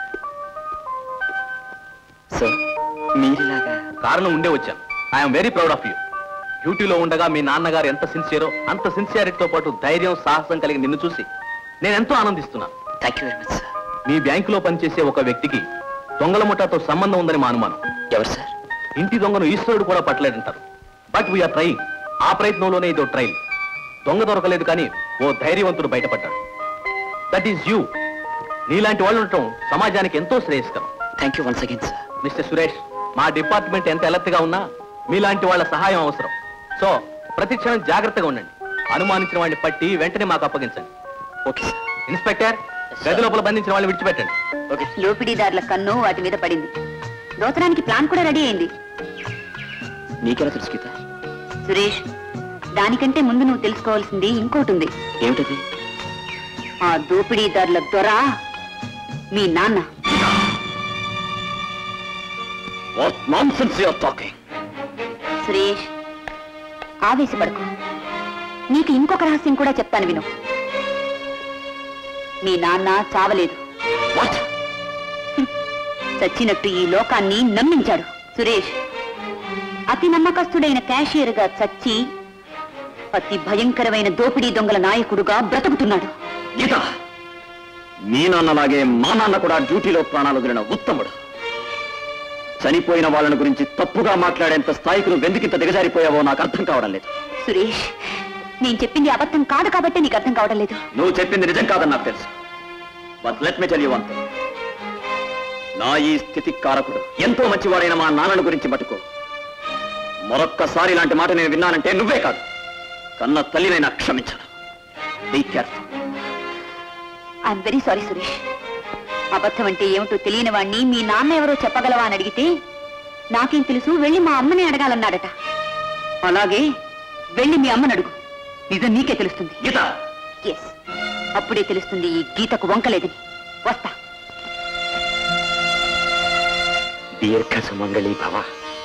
సార్ మీరిలాగా కారణం ఉండే వచ్చాను I'm very proud of you డ్యూటీలో ఉండగా మీ నాన్నగారు ఎంత సిన్సియరో అంత సిన్సియారిటీతో పాటు ధైర్యం సాహసం కలిగి నిన్ను చూసి నేను ఎంతో ఆనందిస్తున్నాను thank you very much sir మీ బ్యాంకులో పనిచేసే ఒక వ్యక్తికి దొంగల ముఠాతో సంబంధం ఉందని మా అనుమానం ఎవరు సార్ ఇంటి దొంగను ఈశ్వరుడు కూడా పట్టలేడంటారు బట్ వీఆర్ ట్రైయింగ్ ఆ ప్రయత్నంలోనే ఇదో ట్రైల్ దొంగ దొరకలేదు కానీ ఓ ధైర్యవంతుడు బయటపడ్డాడు దట్ ఈస్ యూ నీలాంటి వాళ్ళు ఉండటం సమాజానికి ఎంతో శ్రేయస్కరం thank you once again sir mister Suresh మా డిపార్ట్మెంట్ ఎంత alert గా ఉన్నా మీలాంటి వాళ్ళ సహాయం అవసరం సో ప్రతి క్షణం జాగ్రత్తగా ఉండండి అనుమానించిన వాడిని పట్టి వెంటనే మాకు అప్పగించండి ఓకే సార్ ఇన్స్పెక్టర్ గది లోపల బంధించిన వాళ్ళని విడిచిపెట్టండి ఓకే దోపిడీదారుల కన్ను వాటి మీద పడింది దోచడానికి ప్లాన్ కూడా రెడీ అయింది నీకెలా తెలుసు గీత సురేష్ దానికంటే ముందు నువ్వు తెలుసుకోవాల్సింది ఇంకోటి ఉంది ఏమిటది ఆ దోపిడీదారుల దొర మీ నాన్న what nonsense you are talking Suresh ఆవేశపడకు నీకు ఇంకొక రహస్యం కూడా చెప్తాను విను మీ నాన్న చావలేదు వాట్ చచ్చినట్టు ఈ లోకాన్ని నమ్మించాడు సురేష్ అతి నమ్మకస్తుడైన క్యాషియర్గా చచ్చి అతి భయంకరమైన దోపిడీ దొంగల నాయకుడుగా బ్రతుకుతున్నాడు గీత మీ నాన్నలాగే మా నాన్న కూడా డ్యూటీలో ప్రాణాలు వదిలిన ఉత్తముడు చనిపోయిన వాళ్ళని గురించి తప్పుగా మాట్లాడేంత స్థాయికి నువ్వు ఎందుకింత దిగజారిపోయావో నాకు అర్థం కావడం లేదు సురేష్ నేను చెప్పింది అబద్ధం కాదు కాబట్టి నీకు అర్థం కావడం లేదు నువ్వు చెప్పింది నిజం కాదని నాకు తెలుసు but let me tell you one నా ఈ స్థితి కారకుడు ఎంతో మంచివాడైన మా నాన్నను గురించి మటుకు మరొక్కసారి ఇలాంటి మాట నేను విన్నానంటే నువ్వే కాదు కన్న తల్లినైనా క్షమించను be careful I'm very sorry Suresh అబద్ధం అంటే ఏమిటో తెలియని వాణ్ణి మీ నాన్న ఎవరో చెప్పగలవా అని అడిగితే నాకేం తెలుసు వెళ్ళి మా అమ్మని అడగాలన్నాడట అలాగే వెళ్ళి మీ అమ్మని అడుగు నిజం నీకే తెలుస్తుంది గీత ఎస్ అప్పుడే తెలుస్తుంది ఈ గీతకు వంకలేదని వస్తా దీర్ఘ సుమంగళి భవ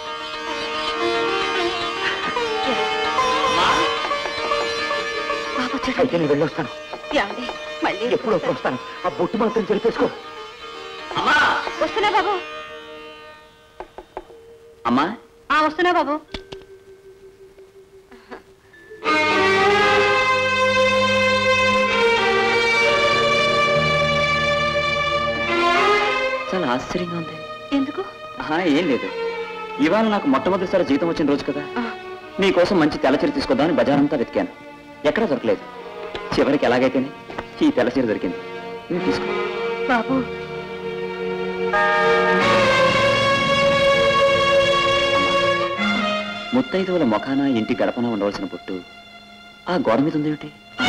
అయితే నేను వెళ్ళొస్తాను ఏమండి మళ్ళీ ఎప్పుడు వస్తాను ఆ బొట్టు మాత్రం చెరిపేసుకో వస్తున్నా బాబు అమ్మా ఆ వస్తున్నా బాబు చాలా ఆశ్చర్యంగా ఉంది ఎందుకు ఆహా, ఏం లేదు ఇవాళ నాకు మొట్టమొదటిసారి జీతం వచ్చిన రోజు కదా నీకోసం మంచి తెల్లచీర తీసుకొద్దామని బజారంతా వెతికాను ఎక్కడా దొరకలేదు చివరికి ఎలాగైతేనే ఈ తెల్లచీర దొరికింది నువ్వు తీసుకో బాబు ముత్తైదువుల ముఖాన ఇంటి గడపన ఉండవలసిన బొట్టు ఆ గోడ మీద ఉందేమిటి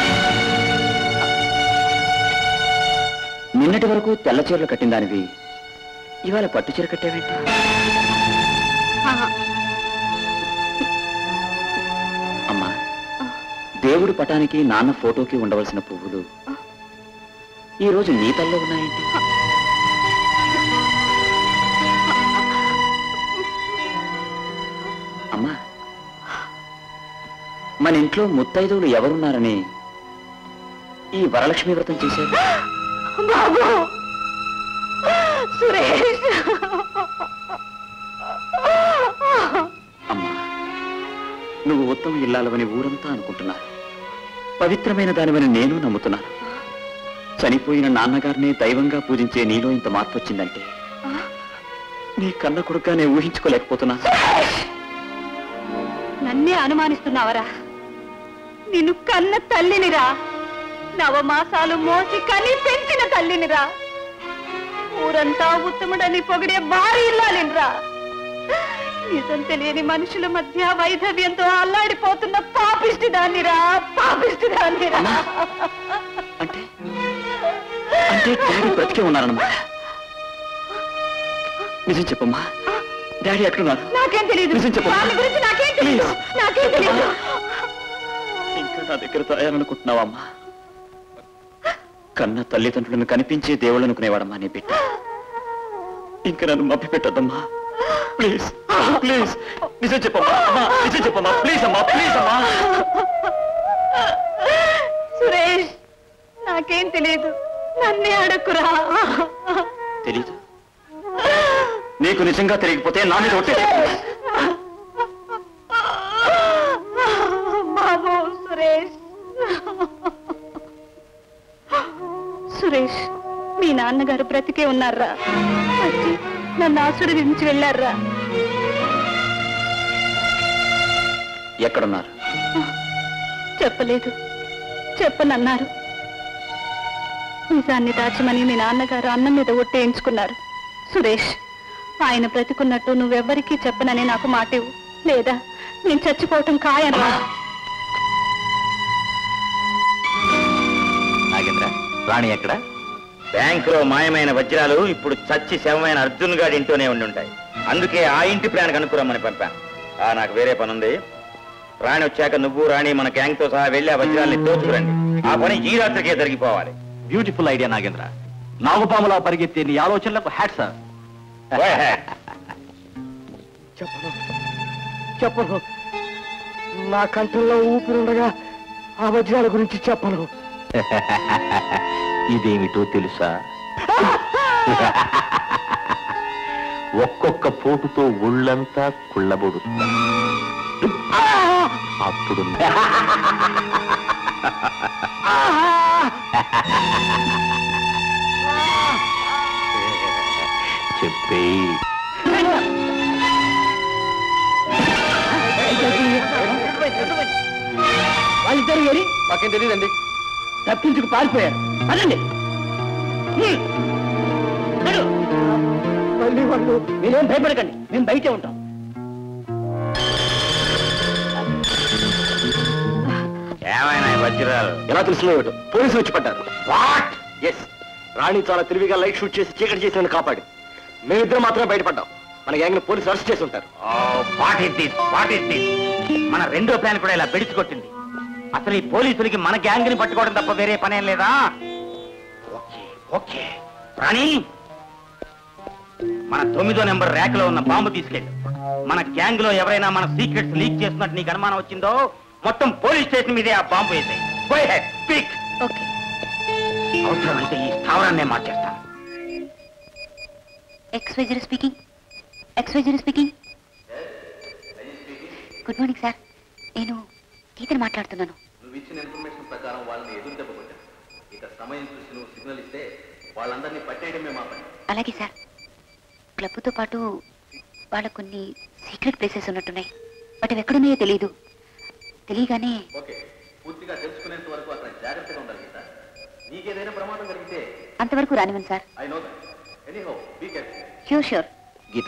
నిన్నటి వరకు తెల్ల చీరలు కట్టిన దానివి ఇవాళ పట్టు చీర కట్టావేంటి అమ్మా దేవుడి పటానికి నాన్న ఫోటోకి ఉండవలసిన పువ్వులు ఈ రోజు నీ తల్లో ఉన్నాయేంటి అమ్మా మన ఇంట్లో ముత్తైదువులు ఎవరున్నారని ఈ వరలక్ష్మి వ్రతం చేశారు బాబు సురేష్ అమ్మా నువ్వు ఉత్తమ ఇల్లాలవని ఊరంతా అనుకుంటున్నారు పవిత్రమైన దానివని నేను నమ్ముతున్నాను చనిపోయిన నాన్నగారిని దైవంగా పూజించే నీలో ఇంత మార్పు వచ్చిందంటే నీ కన్న కొడుకుగా నేను ఊహించుకోలేకపోతున్నాను నన్నే అనుమానిస్తున్నావరా నిన్ను కన్న తల్లినిరా నవమాసాలు మోసి కని పెంచిన తల్లినిరా ఊరంతా ఉత్తముడని పొగిడే భారీ ఇల్లాలినరా నిజం తెలియని మనుషుల మధ్య వైధవ్యంతో అల్లాడిపోతున్న పాపిష్టి దాన్నిరా పాపిష్టి దాన్నిరా అంటే డాడీ బ్రతికే ఉన్నారన్నమాట నిజం చెప్పమ్మా డాడీ ఎక్కడున్నారు నాకేం తెలియదు నిజం చెప్పమ్మా. వాళ్ళ గురించి నాకేం తెలియదు నాకేం తెలియదు ఇంకా నా దగ్గర దాయాలనుకుంటున్నావమ్మా కన్న తల్లిదండ్రులను కనిపించే దేవుళ్ళు అనుకునేవాడమ్మా నీ బిడ్డ ఇంకా నన్ను మభ్య పెట్టద్దమ్మా ప్లీజ్ ప్లీజ్ నిజం చెప్పమ్మా అమ్మా నిజం చెప్పమ్మా ప్లీజ్ అమ్మా ప్లీజ్ అమ్మా సురేష్ నాకేం తెలియదు నన్నే అడక్కురా తెలీదు నీకు నిజంగా తెలియకపోతే నా మీద ఒట్టే బాబు సురేష్ సురేష్ మీ నాన్నగారు బ్రతికే ఉన్నారా వచ్చి నన్ను ఆశీర్వదించి వెళ్ళారా ఎక్కడున్నారు చెప్పలేదు చెప్పనన్నారు నిజాన్ని దాచమని మీ నాన్నగారు అన్నం మీద ఒట్టేయించుకున్నారు సురేష్ ఆయన బ్రతికున్నట్టు నువ్వెవ్వరికీ చెప్పనని నాకు మాటివు లేదా నేను చచ్చిపోవటం ఖాయరా నాగేంద్ర రాణి ఎక్కడ బ్యాంకులో మాయమైన వజ్రాలు ఇప్పుడు చచ్చి శవమైన అర్జున్ గారి ఇంట్లోనే ఉండి ఉంటాయి అందుకే ఆ ఇంటి ప్లాన్ కనుక్కురమ్మని పంపాను ఆ నాకు వేరే పని ఉంది రాణి వచ్చాక నువ్వు రాణి మన గ్యాంగ్ తో సహా వెళ్ళి ఆ వజ్రాల్ని దోచుకురండి ఆ పని ఈ రాత్రికే జరిగిపోవాలి బ్యూటిఫుల్ ఐడియా నాగేంద్ర నాగుపాములా పరిగెత్తే నీ ఆలోచనలకు హ్యాట్ సార్ చెప్పను చెప్పను నా కంఠంలో ఊపిరుండగా ఆ వజ్రాల గురించి చెప్పను ఇదేమిటో తెలుసా ఒక్కొక్క పోటుతో ఒళ్ళంతా కుళ్ళబొడుతా అప్పుడు చెప్పే వాళ్ళిద్దరు ఏరి మాకేం తెలియదండి తప్పించుకు పారిపోయారు పదండి హ్మ్. నడు. మళ్ళీ వాళ్ళు మీరేం భయపడకండి మేము బయటే ఉంటాం ఏమైనా ఈ వజ్రాలు ఎలా తెలిసిందో ఏమిటో పోలీసులు వచ్చి పడ్డారు వాట్ ఎస్ రాణి చాలా తెలివిగా లైట్ షూట్ చేసి చీకటి చేసి నన్ను కాపాడి మేమిద్దరం మాత్రమే బయటపడ్డాం మన గ్యాంగ్ పోలీసులు అరెస్ట్ చేసి ఉంటారు what is this what is this మన రెండో ప్లాన్ కూడా ఇలా పెడిచి కొట్టింది అసలు ఈ పోలీసులకి మన గ్యాంగ్ ని పట్టుకోవడం తప్ప వేరే పనేం లేదా ఓకే ఓకే రాణి మన తొమ్మిదో నెంబర్ ర్యాక్ లో ఉన్న బాంబు తీసుకెళ్ళు మన గ్యాంగ్ లో ఎవరైనా మన సీక్రెట్స్ లీక్ చేస్తున్నట్టు నీకు అనుమానం వచ్చిందో మొత్తం పోలీస్ స్టేషన్ మీదే ఆ బాంబు వేసాయి స్పీక్ ఓకే అవసరమైతే ఈ స్థావరాన్నే మార్చేస్తాను ఎక్స్వైజర్ స్పీకింగ్ ఎక్స్వైజర్ స్పీకింగ్ గుడ్ మార్నింగ్ సార్ నేను గీతను మాట్లాడుతున్నాను నువ్వు ఇచ్చిన ఇన్ఫర్మేషన్ ప్రకారం వాళ్ళని ఎదురు దెబ్బ కొట్టాను ఇక సమయం చూసి నువ్వు సిగ్నల్ ఇస్తే వాళ్ళందరినీ పట్టేయడమే మా పని అలాగే సార్ క్లబ్తో పాటు వాళ్ళ కొన్ని సీక్రెట్ ప్లేసెస్ ఉన్నట్టున్నాయి బట్ అవి ఎక్కడున్నాయో తెలియదు తెలియగానే ఓకే పూర్తిగా తెలుసుకునేంత వరకు అక్కడ జాగ్రత్తగా ఉండాలి కదా నీకేదైనా ప్రమాదం కలిగితే అంతవరకు రానివ్వండి sir I know that anyhow be careful sure sure Geetha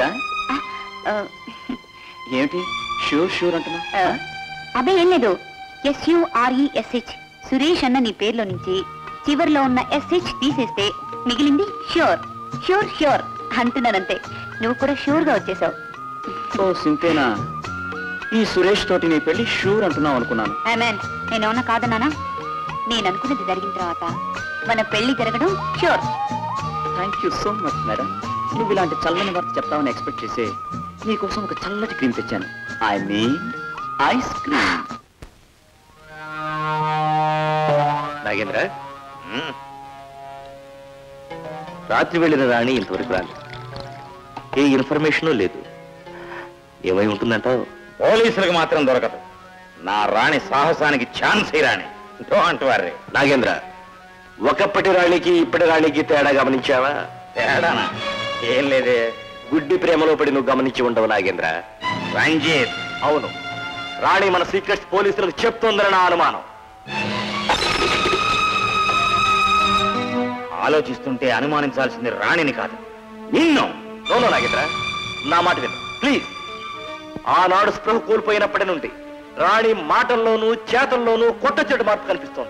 ఏమిటి షూర్ షూర్ అంటున్నా అదే ఏం లేదు ఎస్యుఆర్ఈఎస్హెచ్ సురేష్ అన్న నీ పేర్లో నుంచి చివర్లో ఉన్న ఎస్హెచ్ తీసేస్తే మిగిలింది ష్యూర్ ష్యూర్ ష్యూర్ అంటున్నానంతే నువ్వు కూడా షూర్ గా వచ్చేసావు ఓ సింతేనా ఈ సురేష్ తోటి నీ పెళ్లి షూర్ అంటున్నావు అనుకున్నాను మ్యాన్ నేనేమన్నా కాదన్నానా నేను అనుకున్నది జరిగిన తర్వాత మన పెళ్లి జరగడం sure thank you so much madam నువ్వు ఇలాంటి చల్లని వార్త చెప్తావని ఎక్స్పెక్ట్ చేసే నీకోసం ఒక చల్లటి క్రీమ్ తెచ్చాను I mean ice cream Nagendra రాత్రి వెళ్ళిన రాణి ఇంతవరకు రాలేదు ఏ ఇన్ఫర్మేషను లేదు ఏమై ఉంటుందంటావు పోలీసులకు మాత్రం దొరకదు నా రాణి సాహసానికి chance Rani don't worry Nagendra ఒకప్పటి రాణికి ఇప్పటి రాణికి తేడా గమనించావా తేడానా ఏం లేదే గుడ్డి ప్రేమలో పడి నువ్వు గమనించి ఉండవు నాగేంద్ర రంజిత్ అవును రాణి మన సీక్రెట్స్ పోలీసులకు చెప్తోందని నా అనుమానం ఆలోచిస్తుంటే అనుమానించాల్సింది రాణిని కాదు నిన్ను నోనో నాగేంద్ర నా మాట విను ప్లీజ్ ఆనాడు స్పృహ కోల్పోయినప్పటి నుండి రాణి మాటల్లోనూ చేతల్లోనూ కొత్త చెడు మార్పు కనిపిస్తోంది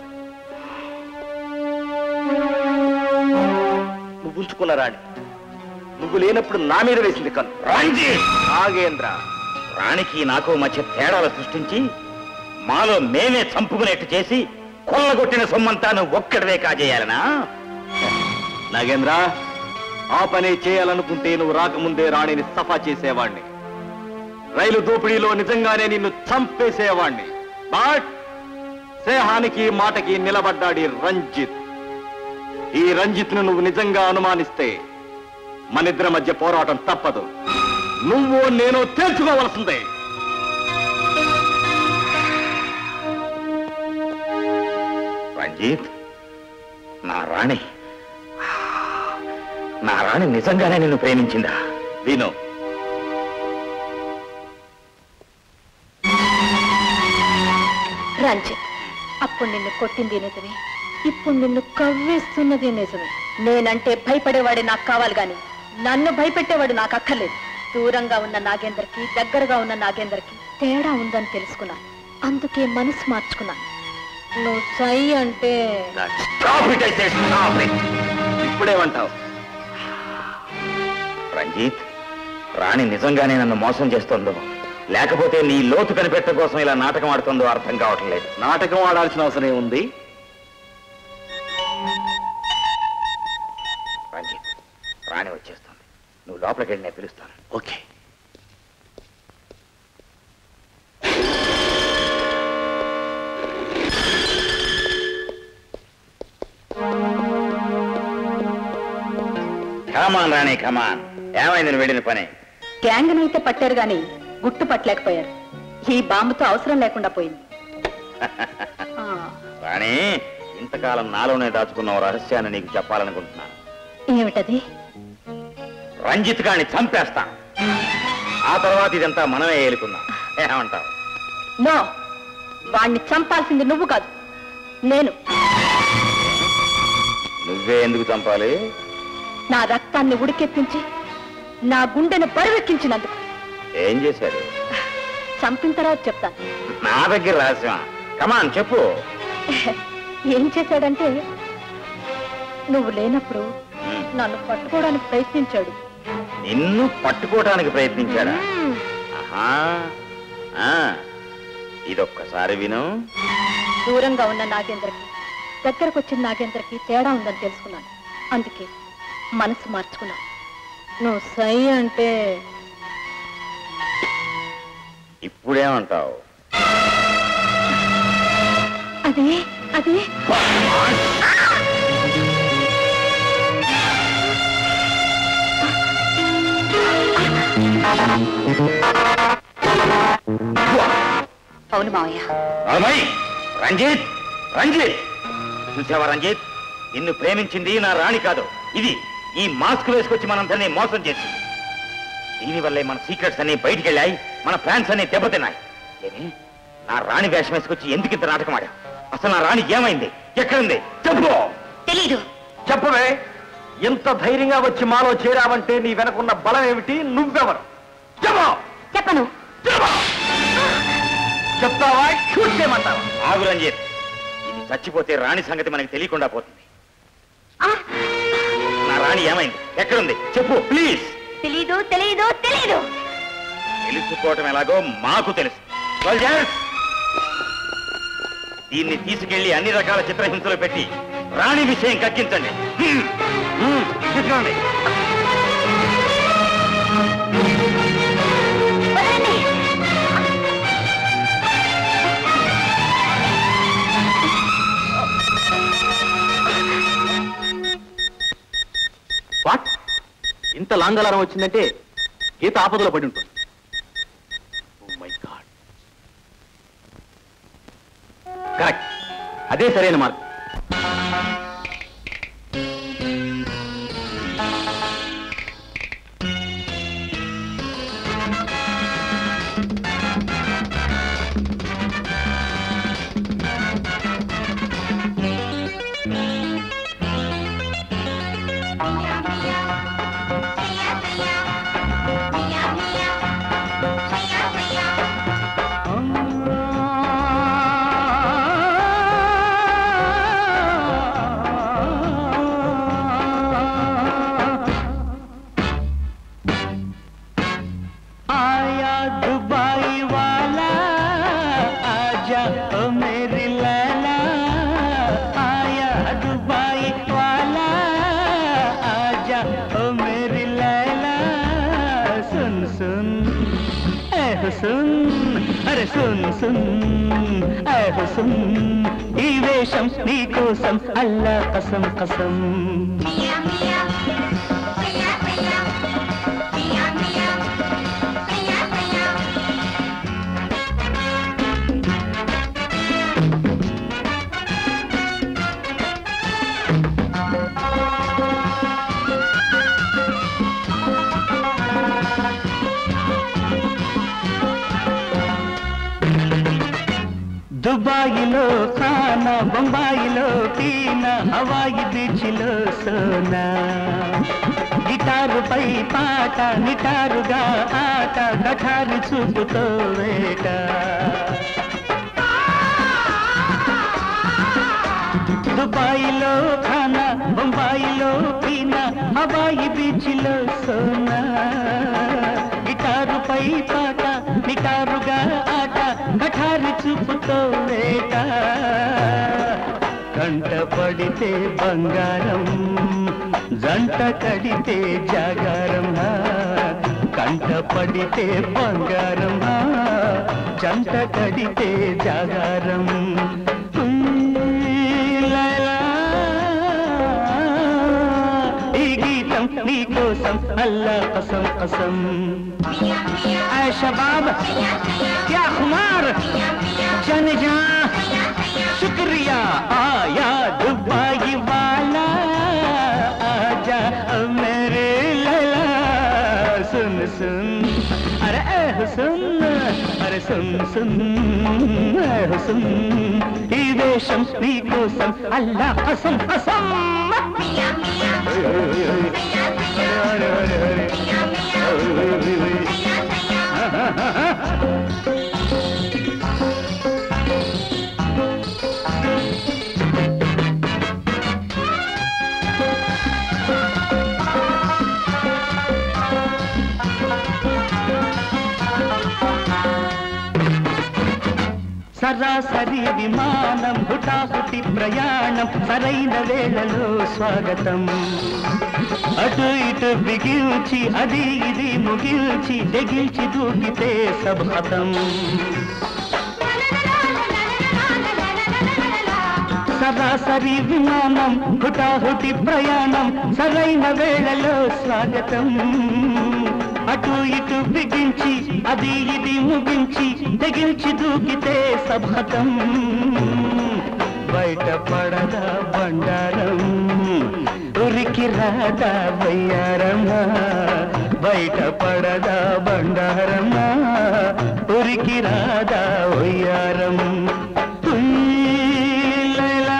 నువ్వు ఉంచుకున్న రాణి నువ్వు లేనప్పుడు నా మీద వేసింది కన్ను రంజిత్ నాగేంద్ర రాణికి నాకు మధ్య తేడాలు సృష్టించి మాలో మేమే చంపుకునేట్టు చేసి కొల్లగొట్టిన సొమ్మంతా నువ్వు ఒక్కడివే కాజేయాలనా నాగేంద్ర ఆ పని చేయాలనుకుంటే నువ్వు రాకముందే రాణిని సఫా చేసేవాణ్ణి రైలు దోపిడీలో నిజంగానే నిన్ను చంపేసేవాణ్ణి బట్ స్నేహానికి మాటకి నిలబడ్డాడి రంజిత్ ఈ రంజిత్ను నువ్వు నిజంగా అనుమానిస్తే మనిద్దరి మధ్య పోరాటం తప్పదు నువ్వు నేను తేల్చుకోవలసిందే రంజిత్ నా రాణి నా రాణి నిజంగానే నిన్ను ప్రేమించిందా విను రంజిత్ అప్పుడు నిన్ను కొట్టింది నిజమే ఇప్పుడు నిన్ను కవ్వేస్తున్నది నిజమే నేనంటే భయపడేవాడే నాకు కావాలి గాని నన్ను భయపెట్టేవాడు నాకు అక్కర్లేదు దూరంగా ఉన్న నాగేందర్కి దగ్గరగా ఉన్న నాగేందర్కి తేడా ఉందని తెలుసుకున్నాను అందుకే మనసు మార్చుకున్నాను నువ్వు సై అంటే Stop it, I said, stop it. ఇప్పుడేమంటావు Ranjith రాణి నిజంగానే నన్ను మోసం చేస్తుందో లేకపోతే నీ లోతు కనిపెట్ట కోసం ఇలా నాటకం ఆడుతుందో అర్థం కావటం లేదు నాటకం ఆడాల్సిన అవసరం ఉంది రంజిత్ రాణి వచ్చేస్తుంది నువ్వు లోపలికి వెళ్ళి నేను పిలుస్తాను ఓకే కమాన్ రాణి కమాన్ ఏమైంది నువ్వు వెళ్ళిన పని గ్యాంగ్నైతే పట్టారు గాని గుట్టు పట్టలేకపోయారు ఈ బాంబుతో అవసరం లేకుండా పోయింది ఆ, రాణి ఇంతకాలం నాలోనే దాచుకున్న ఓ రహస్యాన్ని నీకు చెప్పాలనుకుంటున్నాను ఏమిటది రంజిత్ గాని చంపేస్తా ఆ తర్వాత ఇదంతా మనమే ఏలుకుందాం ఏమంటావు నో వాణ్ణి చంపాల్సింది నువ్వు కాదు నేను నువ్వే ఎందుకు చంపాలి నా రక్తాన్ని ఉడికెత్తించి నా గుండెను బరువెక్కించినందుకు ఏం చేశాడు చంపిన తర్వాత చెప్తాను నా దగ్గర రహస్యమా కమాన్ చెప్పు ఏం చేశాడంటే నువ్వు లేనప్పుడు నన్ను పట్టుకోవడానికి ప్రయత్నించాడు నిన్ను పట్టుకోవడానికి ప్రయత్నించాడా ఆహా ఆ, ఇదొక్కసారి విను దూరంగా ఉన్న నాగేంద్రకి దగ్గరకు వచ్చిన నాగేంద్రకి తేడా ఉందని తెలుసుకున్నాను అందుకే మనసు మార్చుకున్నాను నువ్వు సై అంటే ఇప్పుడేమంటావు అదే అదే అవును మావయ్య అమ్మాయి రంజిత్ రంజిత్ చూసావా రంజిత్ నిన్ను ప్రేమించింది నా రాణి కాదు ఇది ఈ మాస్క్ వేసుకొచ్చి మనందరినీ మోసం చేసింది దీనివల్లే మన సీక్రెట్స్ అన్ని బయటికి వెళ్ళాయి మన ప్లాన్స్ అన్ని దెబ్బతిన్నాయి ఏమి నా రాణి వేషం వేసుకొచ్చి ఎందుకు ఇంత నాటకం ఆడావు అసలు నా రాణి ఏమైంది ఎక్కడుంది చెప్పు తెలీదు చెప్పవే ఎంత ధైర్యంగా వచ్చి మాలో చేరావంటే నీ వెనకున్న బలం ఏమిటి నువ్వెవరు చెప్పు చెప్పను చెప్తావా షూట్ చేయమంటావా ఆగు రంజిత్ ఇది చచ్చిపోతే రాణి సంగతి మనకి తెలియకుండా పోతుంది నా రాణి ఏమైంది ఎక్కడుంది చెప్పు ప్లీజ్ తెలీదు తెలీదు తెలీదు తెలుసుకోవటం ఎలాగో మాకు తెలుసు Soldiers! దీన్ని తీసుకెళ్లి అన్ని రకాల చిత్రహింసలు పెట్టి రాణి విషయం కక్కించండి హ్మ్. హ్మ్. తీసుకోండి వాట్ ఇంత లాంగ్ అలారం వచ్చిందంటే గీత ఆపదలో పడి ఉంటుంది Oh my God. కరెక్ట్ అదే సరైన మార్గం आया दुबई वाला आजा ओ मेरी लैला आया दुबई वाला आजा ओ मेरी लैला सुन सुन ए हो सुन అరే సున్ సున్ అరే సున్ ఈ వేషం నీ కోసం అల్లా కసం కసం దుబాయిలో ఖానా బొంబాయిలో పీనా హవాయి బీచ్లో సోనా గిటారుపై పాట నిటారుగా ఆట కఠారి చూపుతో వేట దుబాయిలో ఖానా బొంబాయిలో పీనా హవాయి బీచ్లో సోనా గిటారుపై పాట నిటారుగా ఆట కఠారి చూపుతో వేట కంట పడితే బంగారం జంట కడితే జాగారం హా. కంట పడితే బంగారం హా. జంట కడితే జాగారం లైలా, ఈ గీతం నీ కోసం అల్లా కసం కసం ऐ शबाब क्या खुमार जन जा शुक्रिया आया दुबई वाला आजा अब मेरे लला सुन सुन अरे ए सुन अरे सुन सुन ए सुन ఈ వేషం నీ కోసం అల్లా కసం కసం సరాసరి విమానం హుటాహుటి ప్రయాణం సరైన వేళలో స్వాగతం అటు ఇటు బిగిల్చి అది ఇది ముగిల్చి తెగిల్చి దూకితే సభతం సరాసరి విమానం హుటాహుటి ప్రయాణం సరైన వేళలో స్వాగతం అటు ఇటు బిగించి అది ఇది ముగించి తెగిల్చి దూకితే సభతం బయట పడదా బండారం ఉరికి రాదా వయ్యారమ్మా బయట పడదా బండారమ్మా ఉరికి రాదా వయ్యారం లైలా,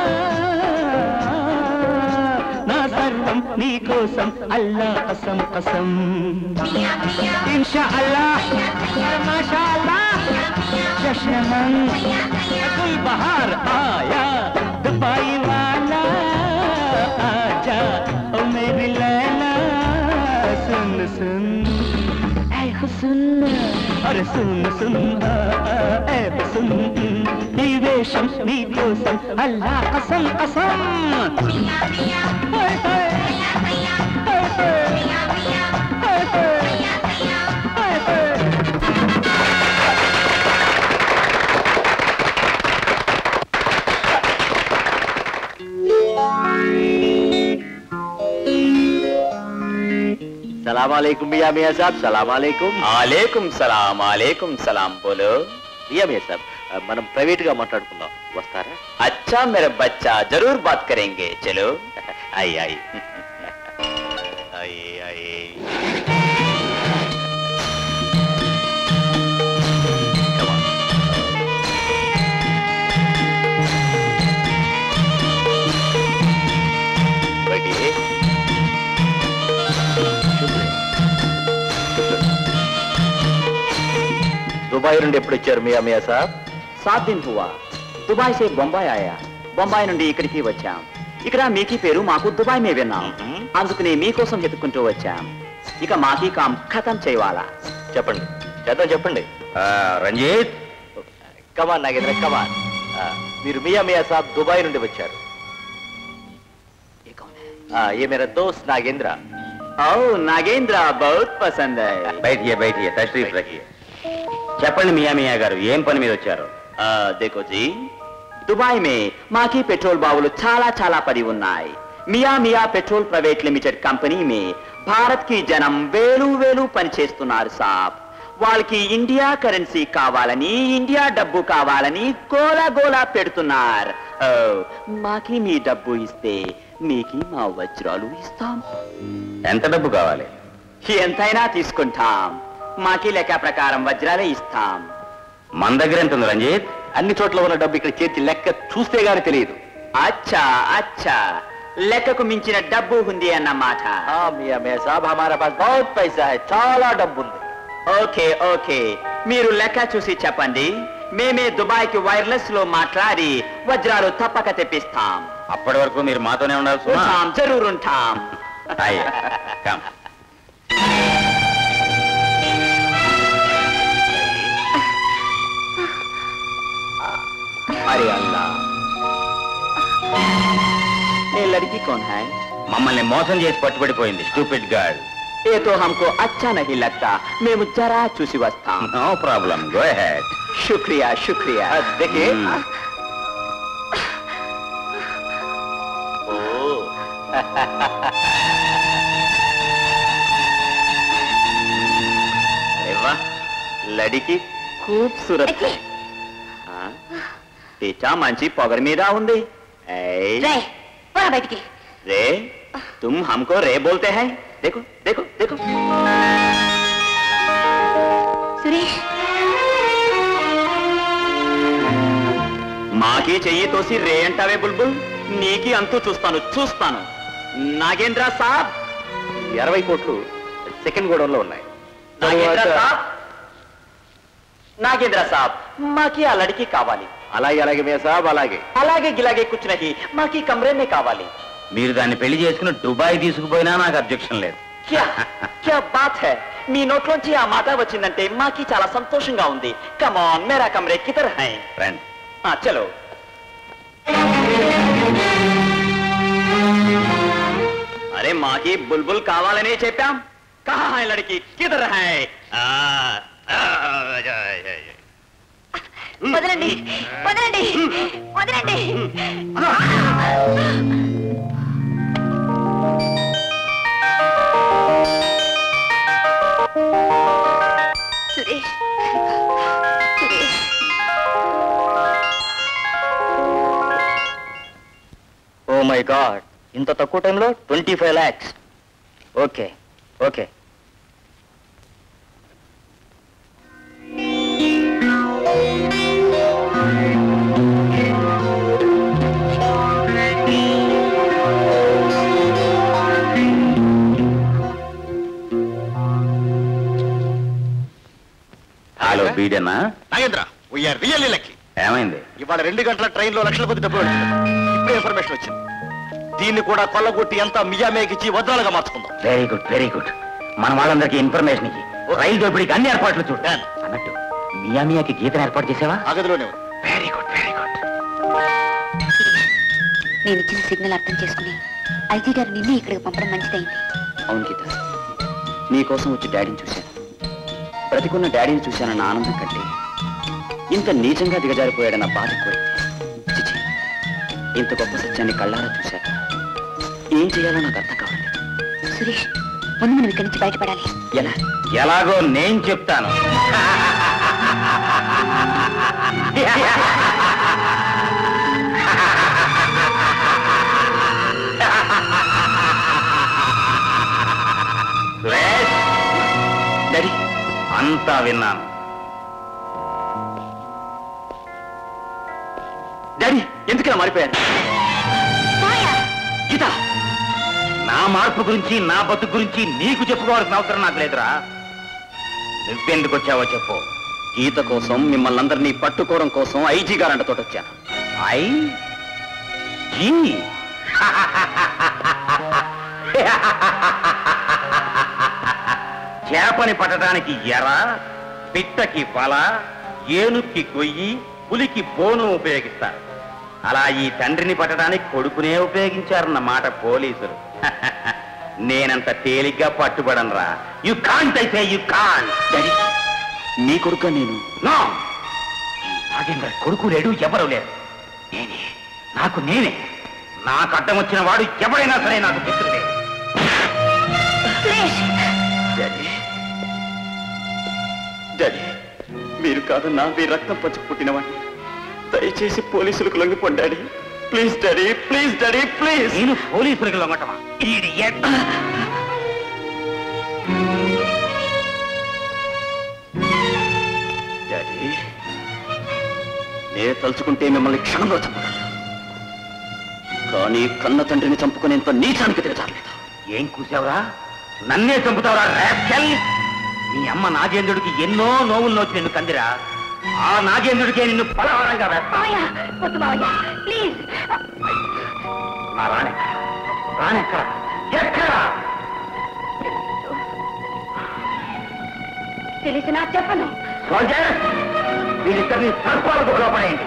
నా సర్వం నీ కోసం అల్లా కసం కసం ఇన్షా అల్లా మాషా అల్లా जश्न मन गुल बहार आया दुबई वाला आजा ओ मेरी लैला सुन सुन ऐ हुस्न अरे सुन सुन ऐ सुन ఈ వేషం నీ కోసం అల్లా కసం కసం सलाम वालेकुम मियाँ मियाँ साहब सलाम वालेकुम ఆలేకుం సలాం ఆలేకుం సలాం బోలో మియా మియా సాబ్ మనం ప్రైవేట్ గా మాట్లాడుకుందాం వస్తారా अच्छा मेरा बच्चा जरूर बात करेंगे चलो आई आई आई आई बैठिए దుబాయ్ నుండి ఎప్పుడు వచ్చారు మియా మియా సాబ్ సాత్ దిన్ హువా దుబాయ్ సే బొంబాయి ఆయా బొంబాయి నుండి ఇక్కడికి వచ్చాం ఇక్కడ మీకీ పేరు మాకు దుబాయ్ మే విన్నాం అందుకని మీకోసం వెతుక్కుంటూ వచ్చాం ఇక మాకీ కాం ఖతం చేయవాలా చెప్పండి చేద్దాం చెప్పండి రంజిత్ కమాన్ నాగేంద్ర కమాన్ మీరు మియా మియా సాబ్ దుబాయ్ నుండి వచ్చారు ఆ, ये मेरा दोस्त नागेंद्र ఓ నాగేంద్ర బహుత్ పసంద్ హై बैठिए बैठिए तशरीफ रखिए చెప్పండి మియా మియా గారు ఏం పని మీద వచ్చారు ఆ, देखो जी దుబాయ్ మే మాకి పెట్రోల్ బావులు చాలా చాలా పడి ఉన్నాయి Miya Miya petrol private limited company మే భారత్ కి జనం వేలు వేలు పనిచేస్తున్నారు సాబ్ వాళ్ళకి ఇండియా కరెన్సీ కావాలని ఇండియా డబ్బు కావాలని గోలా గోలా పెడుతున్నారు ఓ, మాకి మీ డబ్బు ఇస్తే మీకి మా వజ్రాలు ఇస్తాం ఎంత డబ్బు కావాలి ఎంతైనా తీసుకుంటాం మాకి లెక్క ప్రకారం వజ్రాలే ఇస్తాం మన దగ్గర ఎంత ఉంది రంజిత్ అన్ని చోట్ల ఉన్న డబ్బు ఇక్కడ చేర్చి లెక్క చూస్తే గాని తెలియదు అచ్చా అచ్చా లెక్కకు మించిన డబ్బు ఉంది అన్నమాట మియా మియా సాబ్ హమారా పాస్ బహుత్ పైసా హై చాలా డబ్బు ఉంది ఓకే ఓకే మీరు లెక్క చూసి చెప్పండి మేమే దుబాయ్కి వైర్లెస్ లో మాట్లాడి వజ్రాలు తప్పక తెప్పిస్తాం అప్పటి వరకు మీరు మాతోనే ఉండాలి సుమా. ఉంటాం జరూర్ ఉంటాం అయ్యా, come. अरे अल्लाह ये लड़की कौन है మమ్మల్ని మోసం చేసి పట్టుబడిపోయింది స్టూపిడ్ గర్ల్ ये तो हमको अच्छा नहीं लगता మేము జరా చూసి వస్తాం నో ప్రాబ్లం గో హెడ్ शुक्रिया शुक्रिया देखिए अरे वाह లడికి खूबसूरत है हाँ? టీచా మంచి పొగర్ మీద ఉంది ఏయ్, రే పోరా బయటికి రే तुम हमको रे बोलते हैं देखो देखो देखो సురేష్ మాకి చెయ్యి తోసి రే అంటావే బుల్బుల్ నీకి అంతూ చూస్తాను చూస్తాను నాగేంద్ర సాబ్ ఇరవై కోట్లు సెకండ్ గోడౌన్ లో ఉన్నాయి నాగేంద్ర సాబ్ నాగేంద్ర సాబ్ మాకి ఆ లడికి కావాలి అలాగే అలాగే మియా సాబ్ అలాగే అలాగే గిలాగే కూర్చున్నది మాకి కమరేనే కావాలి మీరు దాన్ని పెళ్లి చేసుకుని దుబాయ్ తీసుకుపోయినా నాకు అబ్జెక్షన్ లేదు క్యా క్యా బాత్ హై మీ నోట్లోంచి ఆ మాట వచ్చిందంటే మాకి చాలా సంతోషంగా ఉంది కమాన్ మేరా కమరే కిధర్ హై రండి ఆ, చలో అరే మాకి బుల్బుల్ కావాలనే చెప్పాం కహా హై లड़की కిధర్ హై ఆ, ఆ, ఆ, ఆ, ఆ. వదలండి వదలండి వదలండి Suresh Suresh oh my god ఇంత తక్కువ టైంలో twenty five lakhs okay okay hello బీడేనా నాగేంద్ర వీఆర్ రియల్లీ లక్కీ ఏమైంది ఇవాళ రెండు గంటల ట్రైన్ లో లక్షల కొద్ది డబ్బులు వచ్చింది ఇప్పుడే ఇన్ఫర్మేషన్ వచ్చింది దీన్ని కూడా కొల్లగొట్టి అంతా మియామేకిచ్చి వజ్రాలుగా మార్చుకుందాం వెరీ గుడ్ వెరీ గుడ్ మన వాళ్ళందరికీ ఇన్ఫర్మేషన్ ఇచ్చి రైలు దోపిడీకి అన్ని ఏర్పాట్లు చూడు అన్నట్టు మియా మియాకి గీతను ఏర్పాటు చేసావా ఆ గదిలోనే ఉంది వెరీ గుడ్ వెరీ గుడ్ నేను ఇచ్చిన సిగ్నల్ అర్థం చేసుకుని ఐజీ గారు నిన్నే ఇక్కడికి పంపడం మంచిదైంది అవును గీత నీకోసం వచ్చి డాడీని చూశాను బ్రతికున్న డాడీని చూశానన్న ఆనందం కంటే ఇంత నీచంగా దిగజారిపోయాడన్న బాధ ఎక్కువైంది చిచి ఇంత గొప్ప సత్యాన్ని కళ్ళారా చూశాక ఏం చేయాలో నాకు అర్థం కావాలి సురేష్ ముందు మనం ఇక్కడి నుంచి బయటపడాలి ఎలా ఎలాగో నేను చెప్తాను సురేష్, డాడీ అంతా విన్నాను డాడీ ఎందుకలా మారిపోయారు గీత నా మార్పు గురించి నా బతుకు గురించి నీకు చెప్పుకోవాల్సిన అవసరం నాకు లేదురా నువ్వెందుకు వచ్చావో చెప్పు గీత కోసం మిమ్మల్ని అందరినీ పట్టుకోవడం కోసం ఐజీ గారంట తోట వచ్చాను ఐ జీ చేపని పట్టడానికి ఎర పిట్టకి వల ఏనుక్కి గొయ్యి పులికి బోను ఉపయోగిస్తారు అలా ఈ తండ్రిని పట్టడానికి కొడుకునే ఉపయోగించారన్న మాట పోలీసులు నేనంత తేలిగ్గా పట్టుబడనరా యు కాంట్ అయితే యు కాంట్ మీ కొడుక నేను నో నాగేంద్ర కొడుకు లేడు ఎవరు లేరు నేనే నాకు నేనే నాకు అడ్డం వచ్చిన వాడు ఎవడైనా సరే నాకు మిత్రుడే డాడీ డాడీ మీరు కాదన్నా మీ రక్తం పంచు పుట్టినవాడిని దయచేసి పోలీసులకు లొంగిపోండి daddy please daddy please daddy please నేను పోలీసులకు లొంగటమా Idiot. డాడీ నేను తలుచుకుంటే మిమ్మల్ని క్షణంలో చంపగలను కానీ కన్న తండ్రిని చంపుకునేంత నీచానికి దిగజారలేదు ఏం కూసావురా నన్నే చంపుతావురా rascal? మీ అమ్మ నాగేంద్రుడికి ఎన్నో నోవులు నోచి నిన్ను కందిరా ఆ నాగేంద్రుడికే నిన్ను పలహారంగా వేస్తా వద్దు మావయ్య ప్లీజ్ నా రానెక్కడ రానెక్కడ ఎక్కడ తెలిసినా చెప్పను సోల్జర్ వీళ్ళిద్దరిని సర్పాలకు లోపడేయండి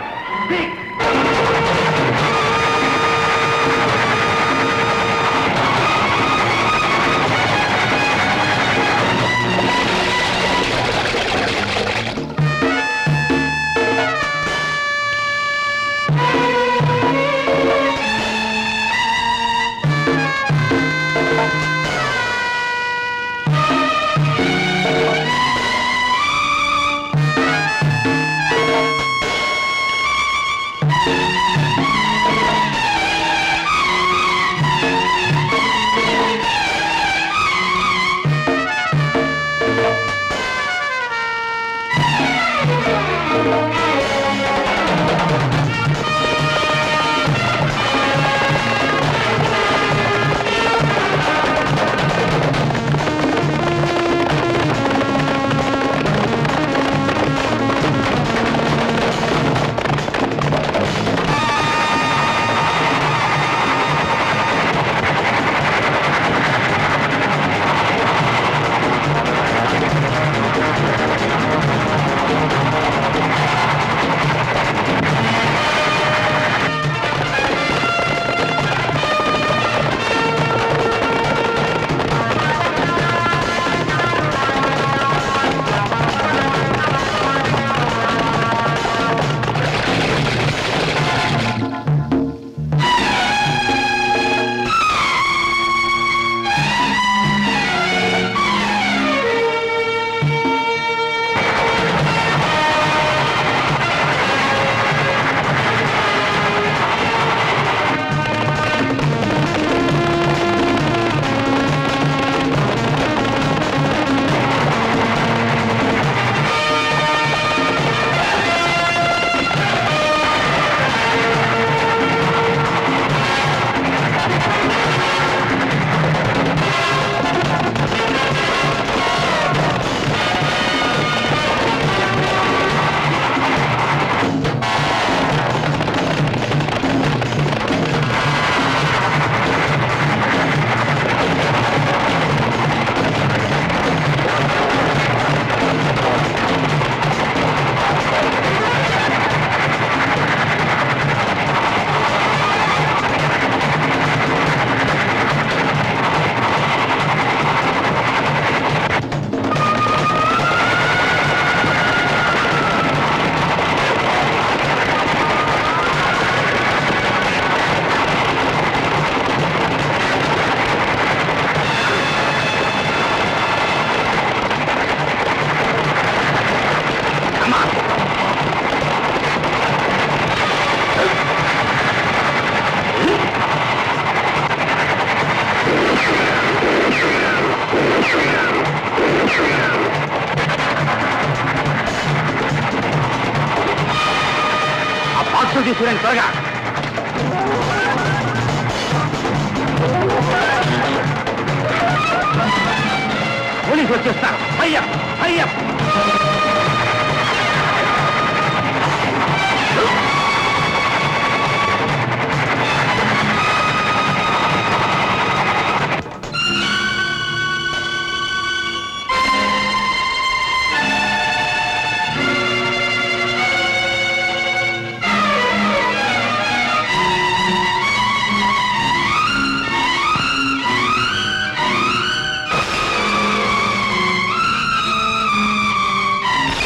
ఆ బాక్స్ తీసుకురండి త్వరగా పోలీసు వచ్చేస్తారు అయ్యా అయ్యా ఆ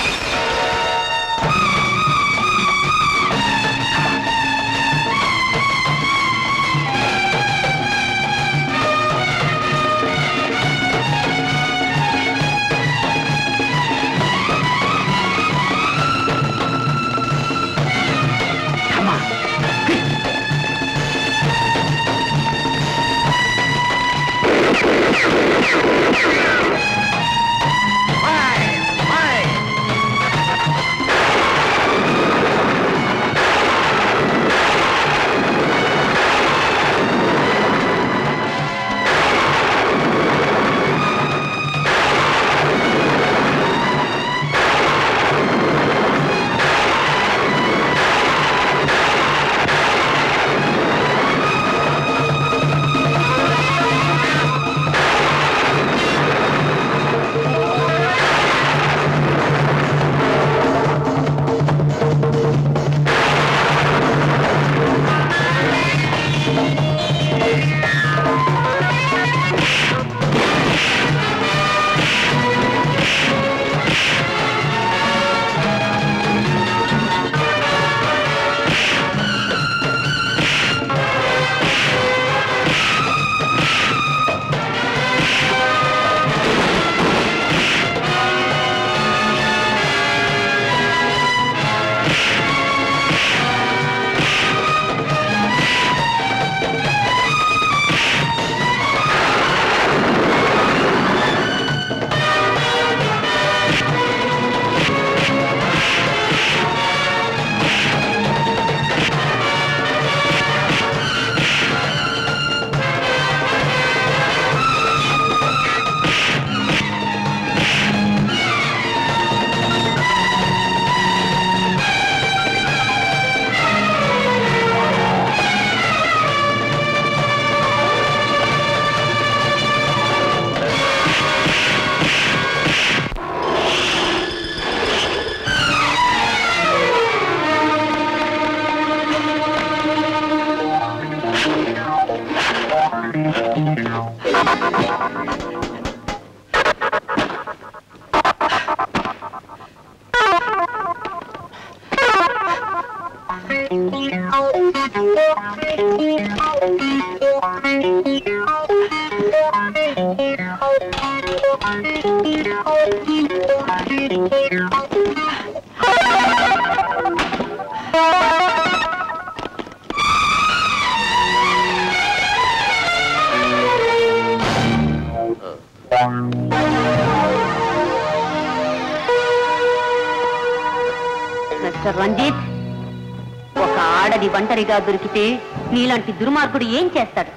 మిస్టర్ రంజిత్ ఒక ఆడది ఒంటరిగా దొరికితే నీలాంటి దుర్మార్గుడు ఏం చేస్తాడు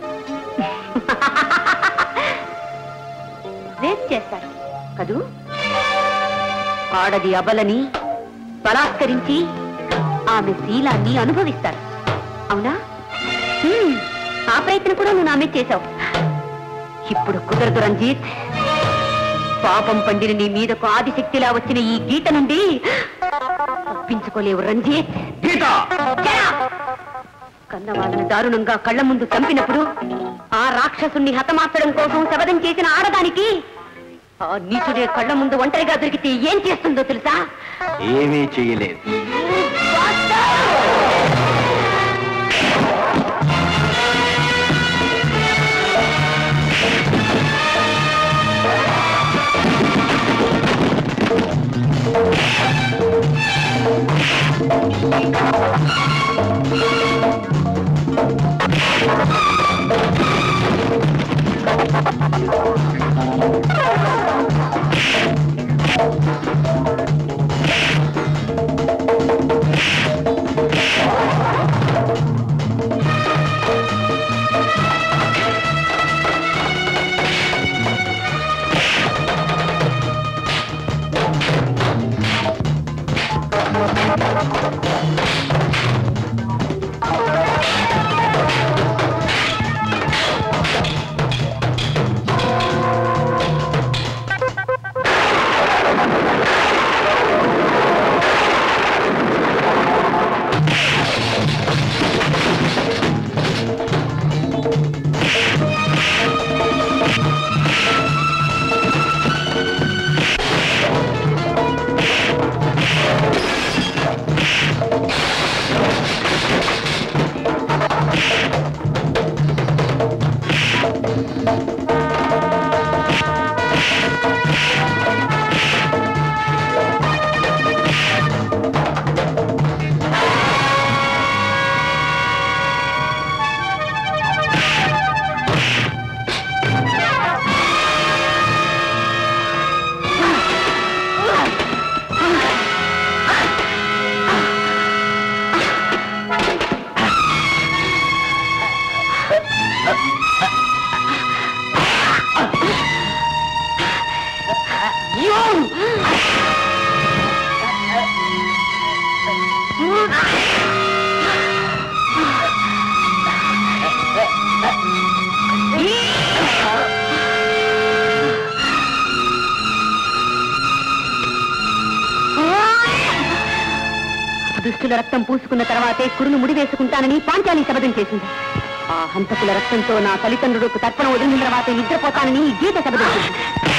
రేప్ చేస్తాడు కదూ ఆడది అబలని బలాత్కరించి ఆమె శీలాన్ని అనుభవిస్తాడు అవునా హ్మ్, ఆ ప్రయత్నం కూడా నువ్వు నామే చేశావు ఇప్పుడు కుదరదు రంజిత్ పాపం పండిన నీ మీదకు ఆదిశక్తిలా వచ్చిన ఈ గీత నుండి తప్పించుకోలేవు రంజిత్ గీత కన్నవాళ్ళను దారుణంగా కళ్ళ ముందు చంపినప్పుడు ఆ రాక్షసుణ్ణి హతమార్చడం కోసం శబదం చేసిన ఆడదానికి ఆ నీచుడే కళ్ళ ముందు ఒంటరిగా దొరికితే ఏం చేస్తుందో తెలుసా ఏమీ చేయలేదు దుష్టుల రక్తం పూసుకున్న తర్వాతే కురును ముడి వేసుకుంటానని పాంచాలి శబదం చేసింది ఆ హంతకుల రక్తంతో నా తల్లిదండ్రులకు తర్పణ వదిలిన తర్వాతే నిద్రపోతానని ఈ గీత శబదం చేసింది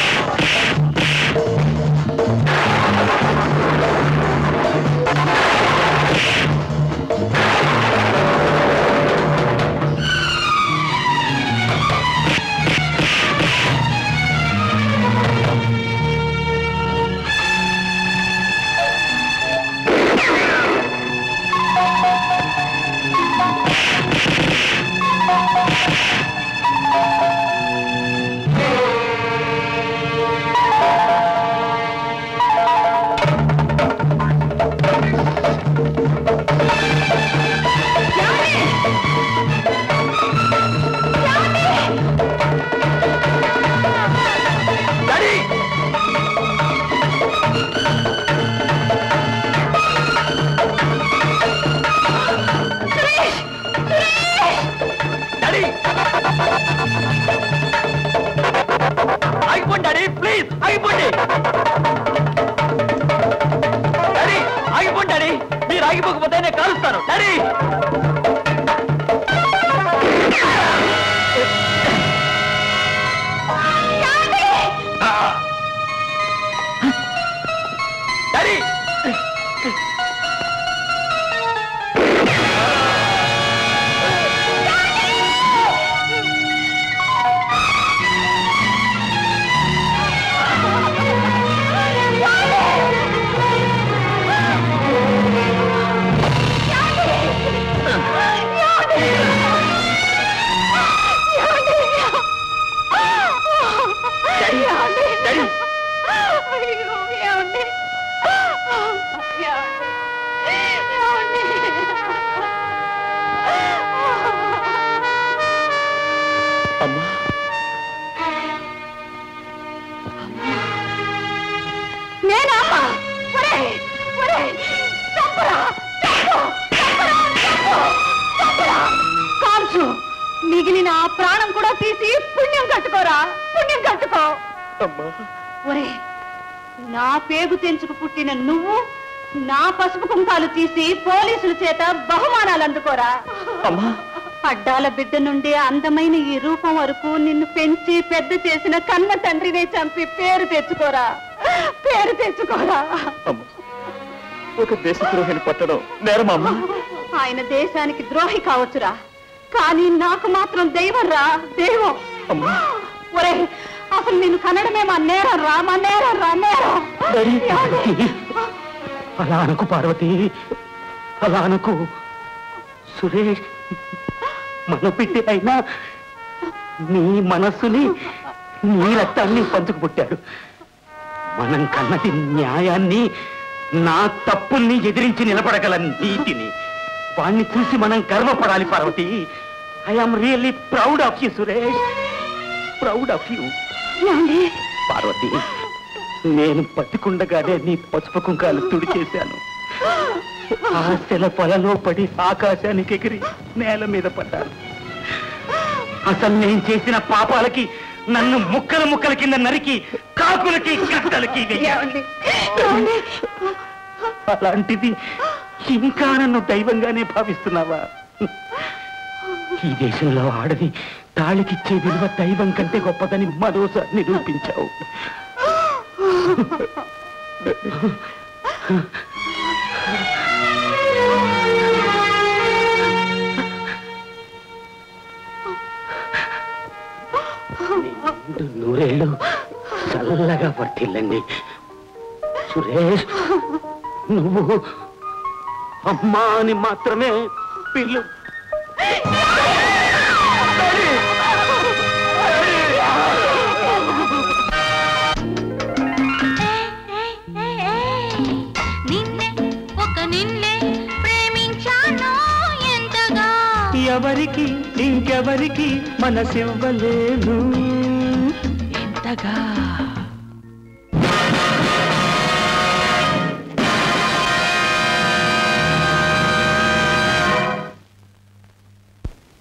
ఆగిపోండి డాడీ ప్లీజ్ ఆగిపోండి డాడీ ఆగిపోండి డాడీ మీరు ఆగిపోకపోతే నేను కాలుస్తాను డాడీ డాడీ నేనా అమ్మా ఒరేయ్, ఒరేయ్, చంపరా, చంపు, చంపరా, చంపు, చంపరా. కాల్చు మిగిలిన ఆ ప్రాణం కూడా తీసి పుణ్యం కట్టుకోరా పుణ్యం కట్టుకో ఒరే నా పేగు తెంచుకు పుట్టిన నువ్వు నా పసుపు కుంకాలు తీసి పోలీసుల చేత బహుమానాలు అందుకోరా అడ్డాల బిడ్డ నుండి అందమైన ఈ రూపం వరకు నిన్ను పెంచి పెద్ద చేసిన కన్న తండ్రినే చంపి పేరు తెచ్చుకోరా పేరు తెచ్చుకోరా ఒక దేశద్రోహిని పట్టడం నేరమమ్మా ఆయన దేశానికి ద్రోహి కావచ్చురా కానీ నాకు మాత్రం దైవం రా దైవం ఒరే అసలు నేను కనడమే మా నేరం రా మా నేరం రా నేరం అలా అనుకు పార్వతి అలా అనుకు సురేష్ మన బిడ్డ అయినా నీ మనస్సుని నీ రక్తాన్ని పంచుకు పుట్టాడు మనం కన్నది న్యాయాన్ని నా తప్పుల్ని ఎదిరించి నిలబడగల నీతిని వాణ్ణి చూసి మనం గర్వపడాలి Parvathi I'm really proud of you Suresh proud of you Parvathi నేను బతికుండగానే నీ పసుపు కుంకాలు తుడిచేశాను ఆశల పొలలో పడి ఆకాశానికి ఎగిరి నేల మీద పడ్డాను అసలు నేను చేసిన పాపాలకి నన్ను ముక్కల ముక్కల కింద నరికి కాకులకి కట్టలకి వెయ్యాలి. అలాంటిది ఇంకా నన్ను దైవంగానే భావిస్తున్నావా ఈ దేశంలో ఆడది తాళికిచ్చే విలువ దైవం కంటే గొప్పదని మరోసారి నిరూపించావు నిండు నూరేళ్ళు చల్లగా వర్తిల్లండి సురేష్ నువ్వు అమ్మా అని మాత్రమే పిల్లు నిన్నే ఒక నిన్నే ప్రేమించాను ఎంతగా ఎవరికి ఇంకెవరికి మనసివ్వలేను ఎంతగా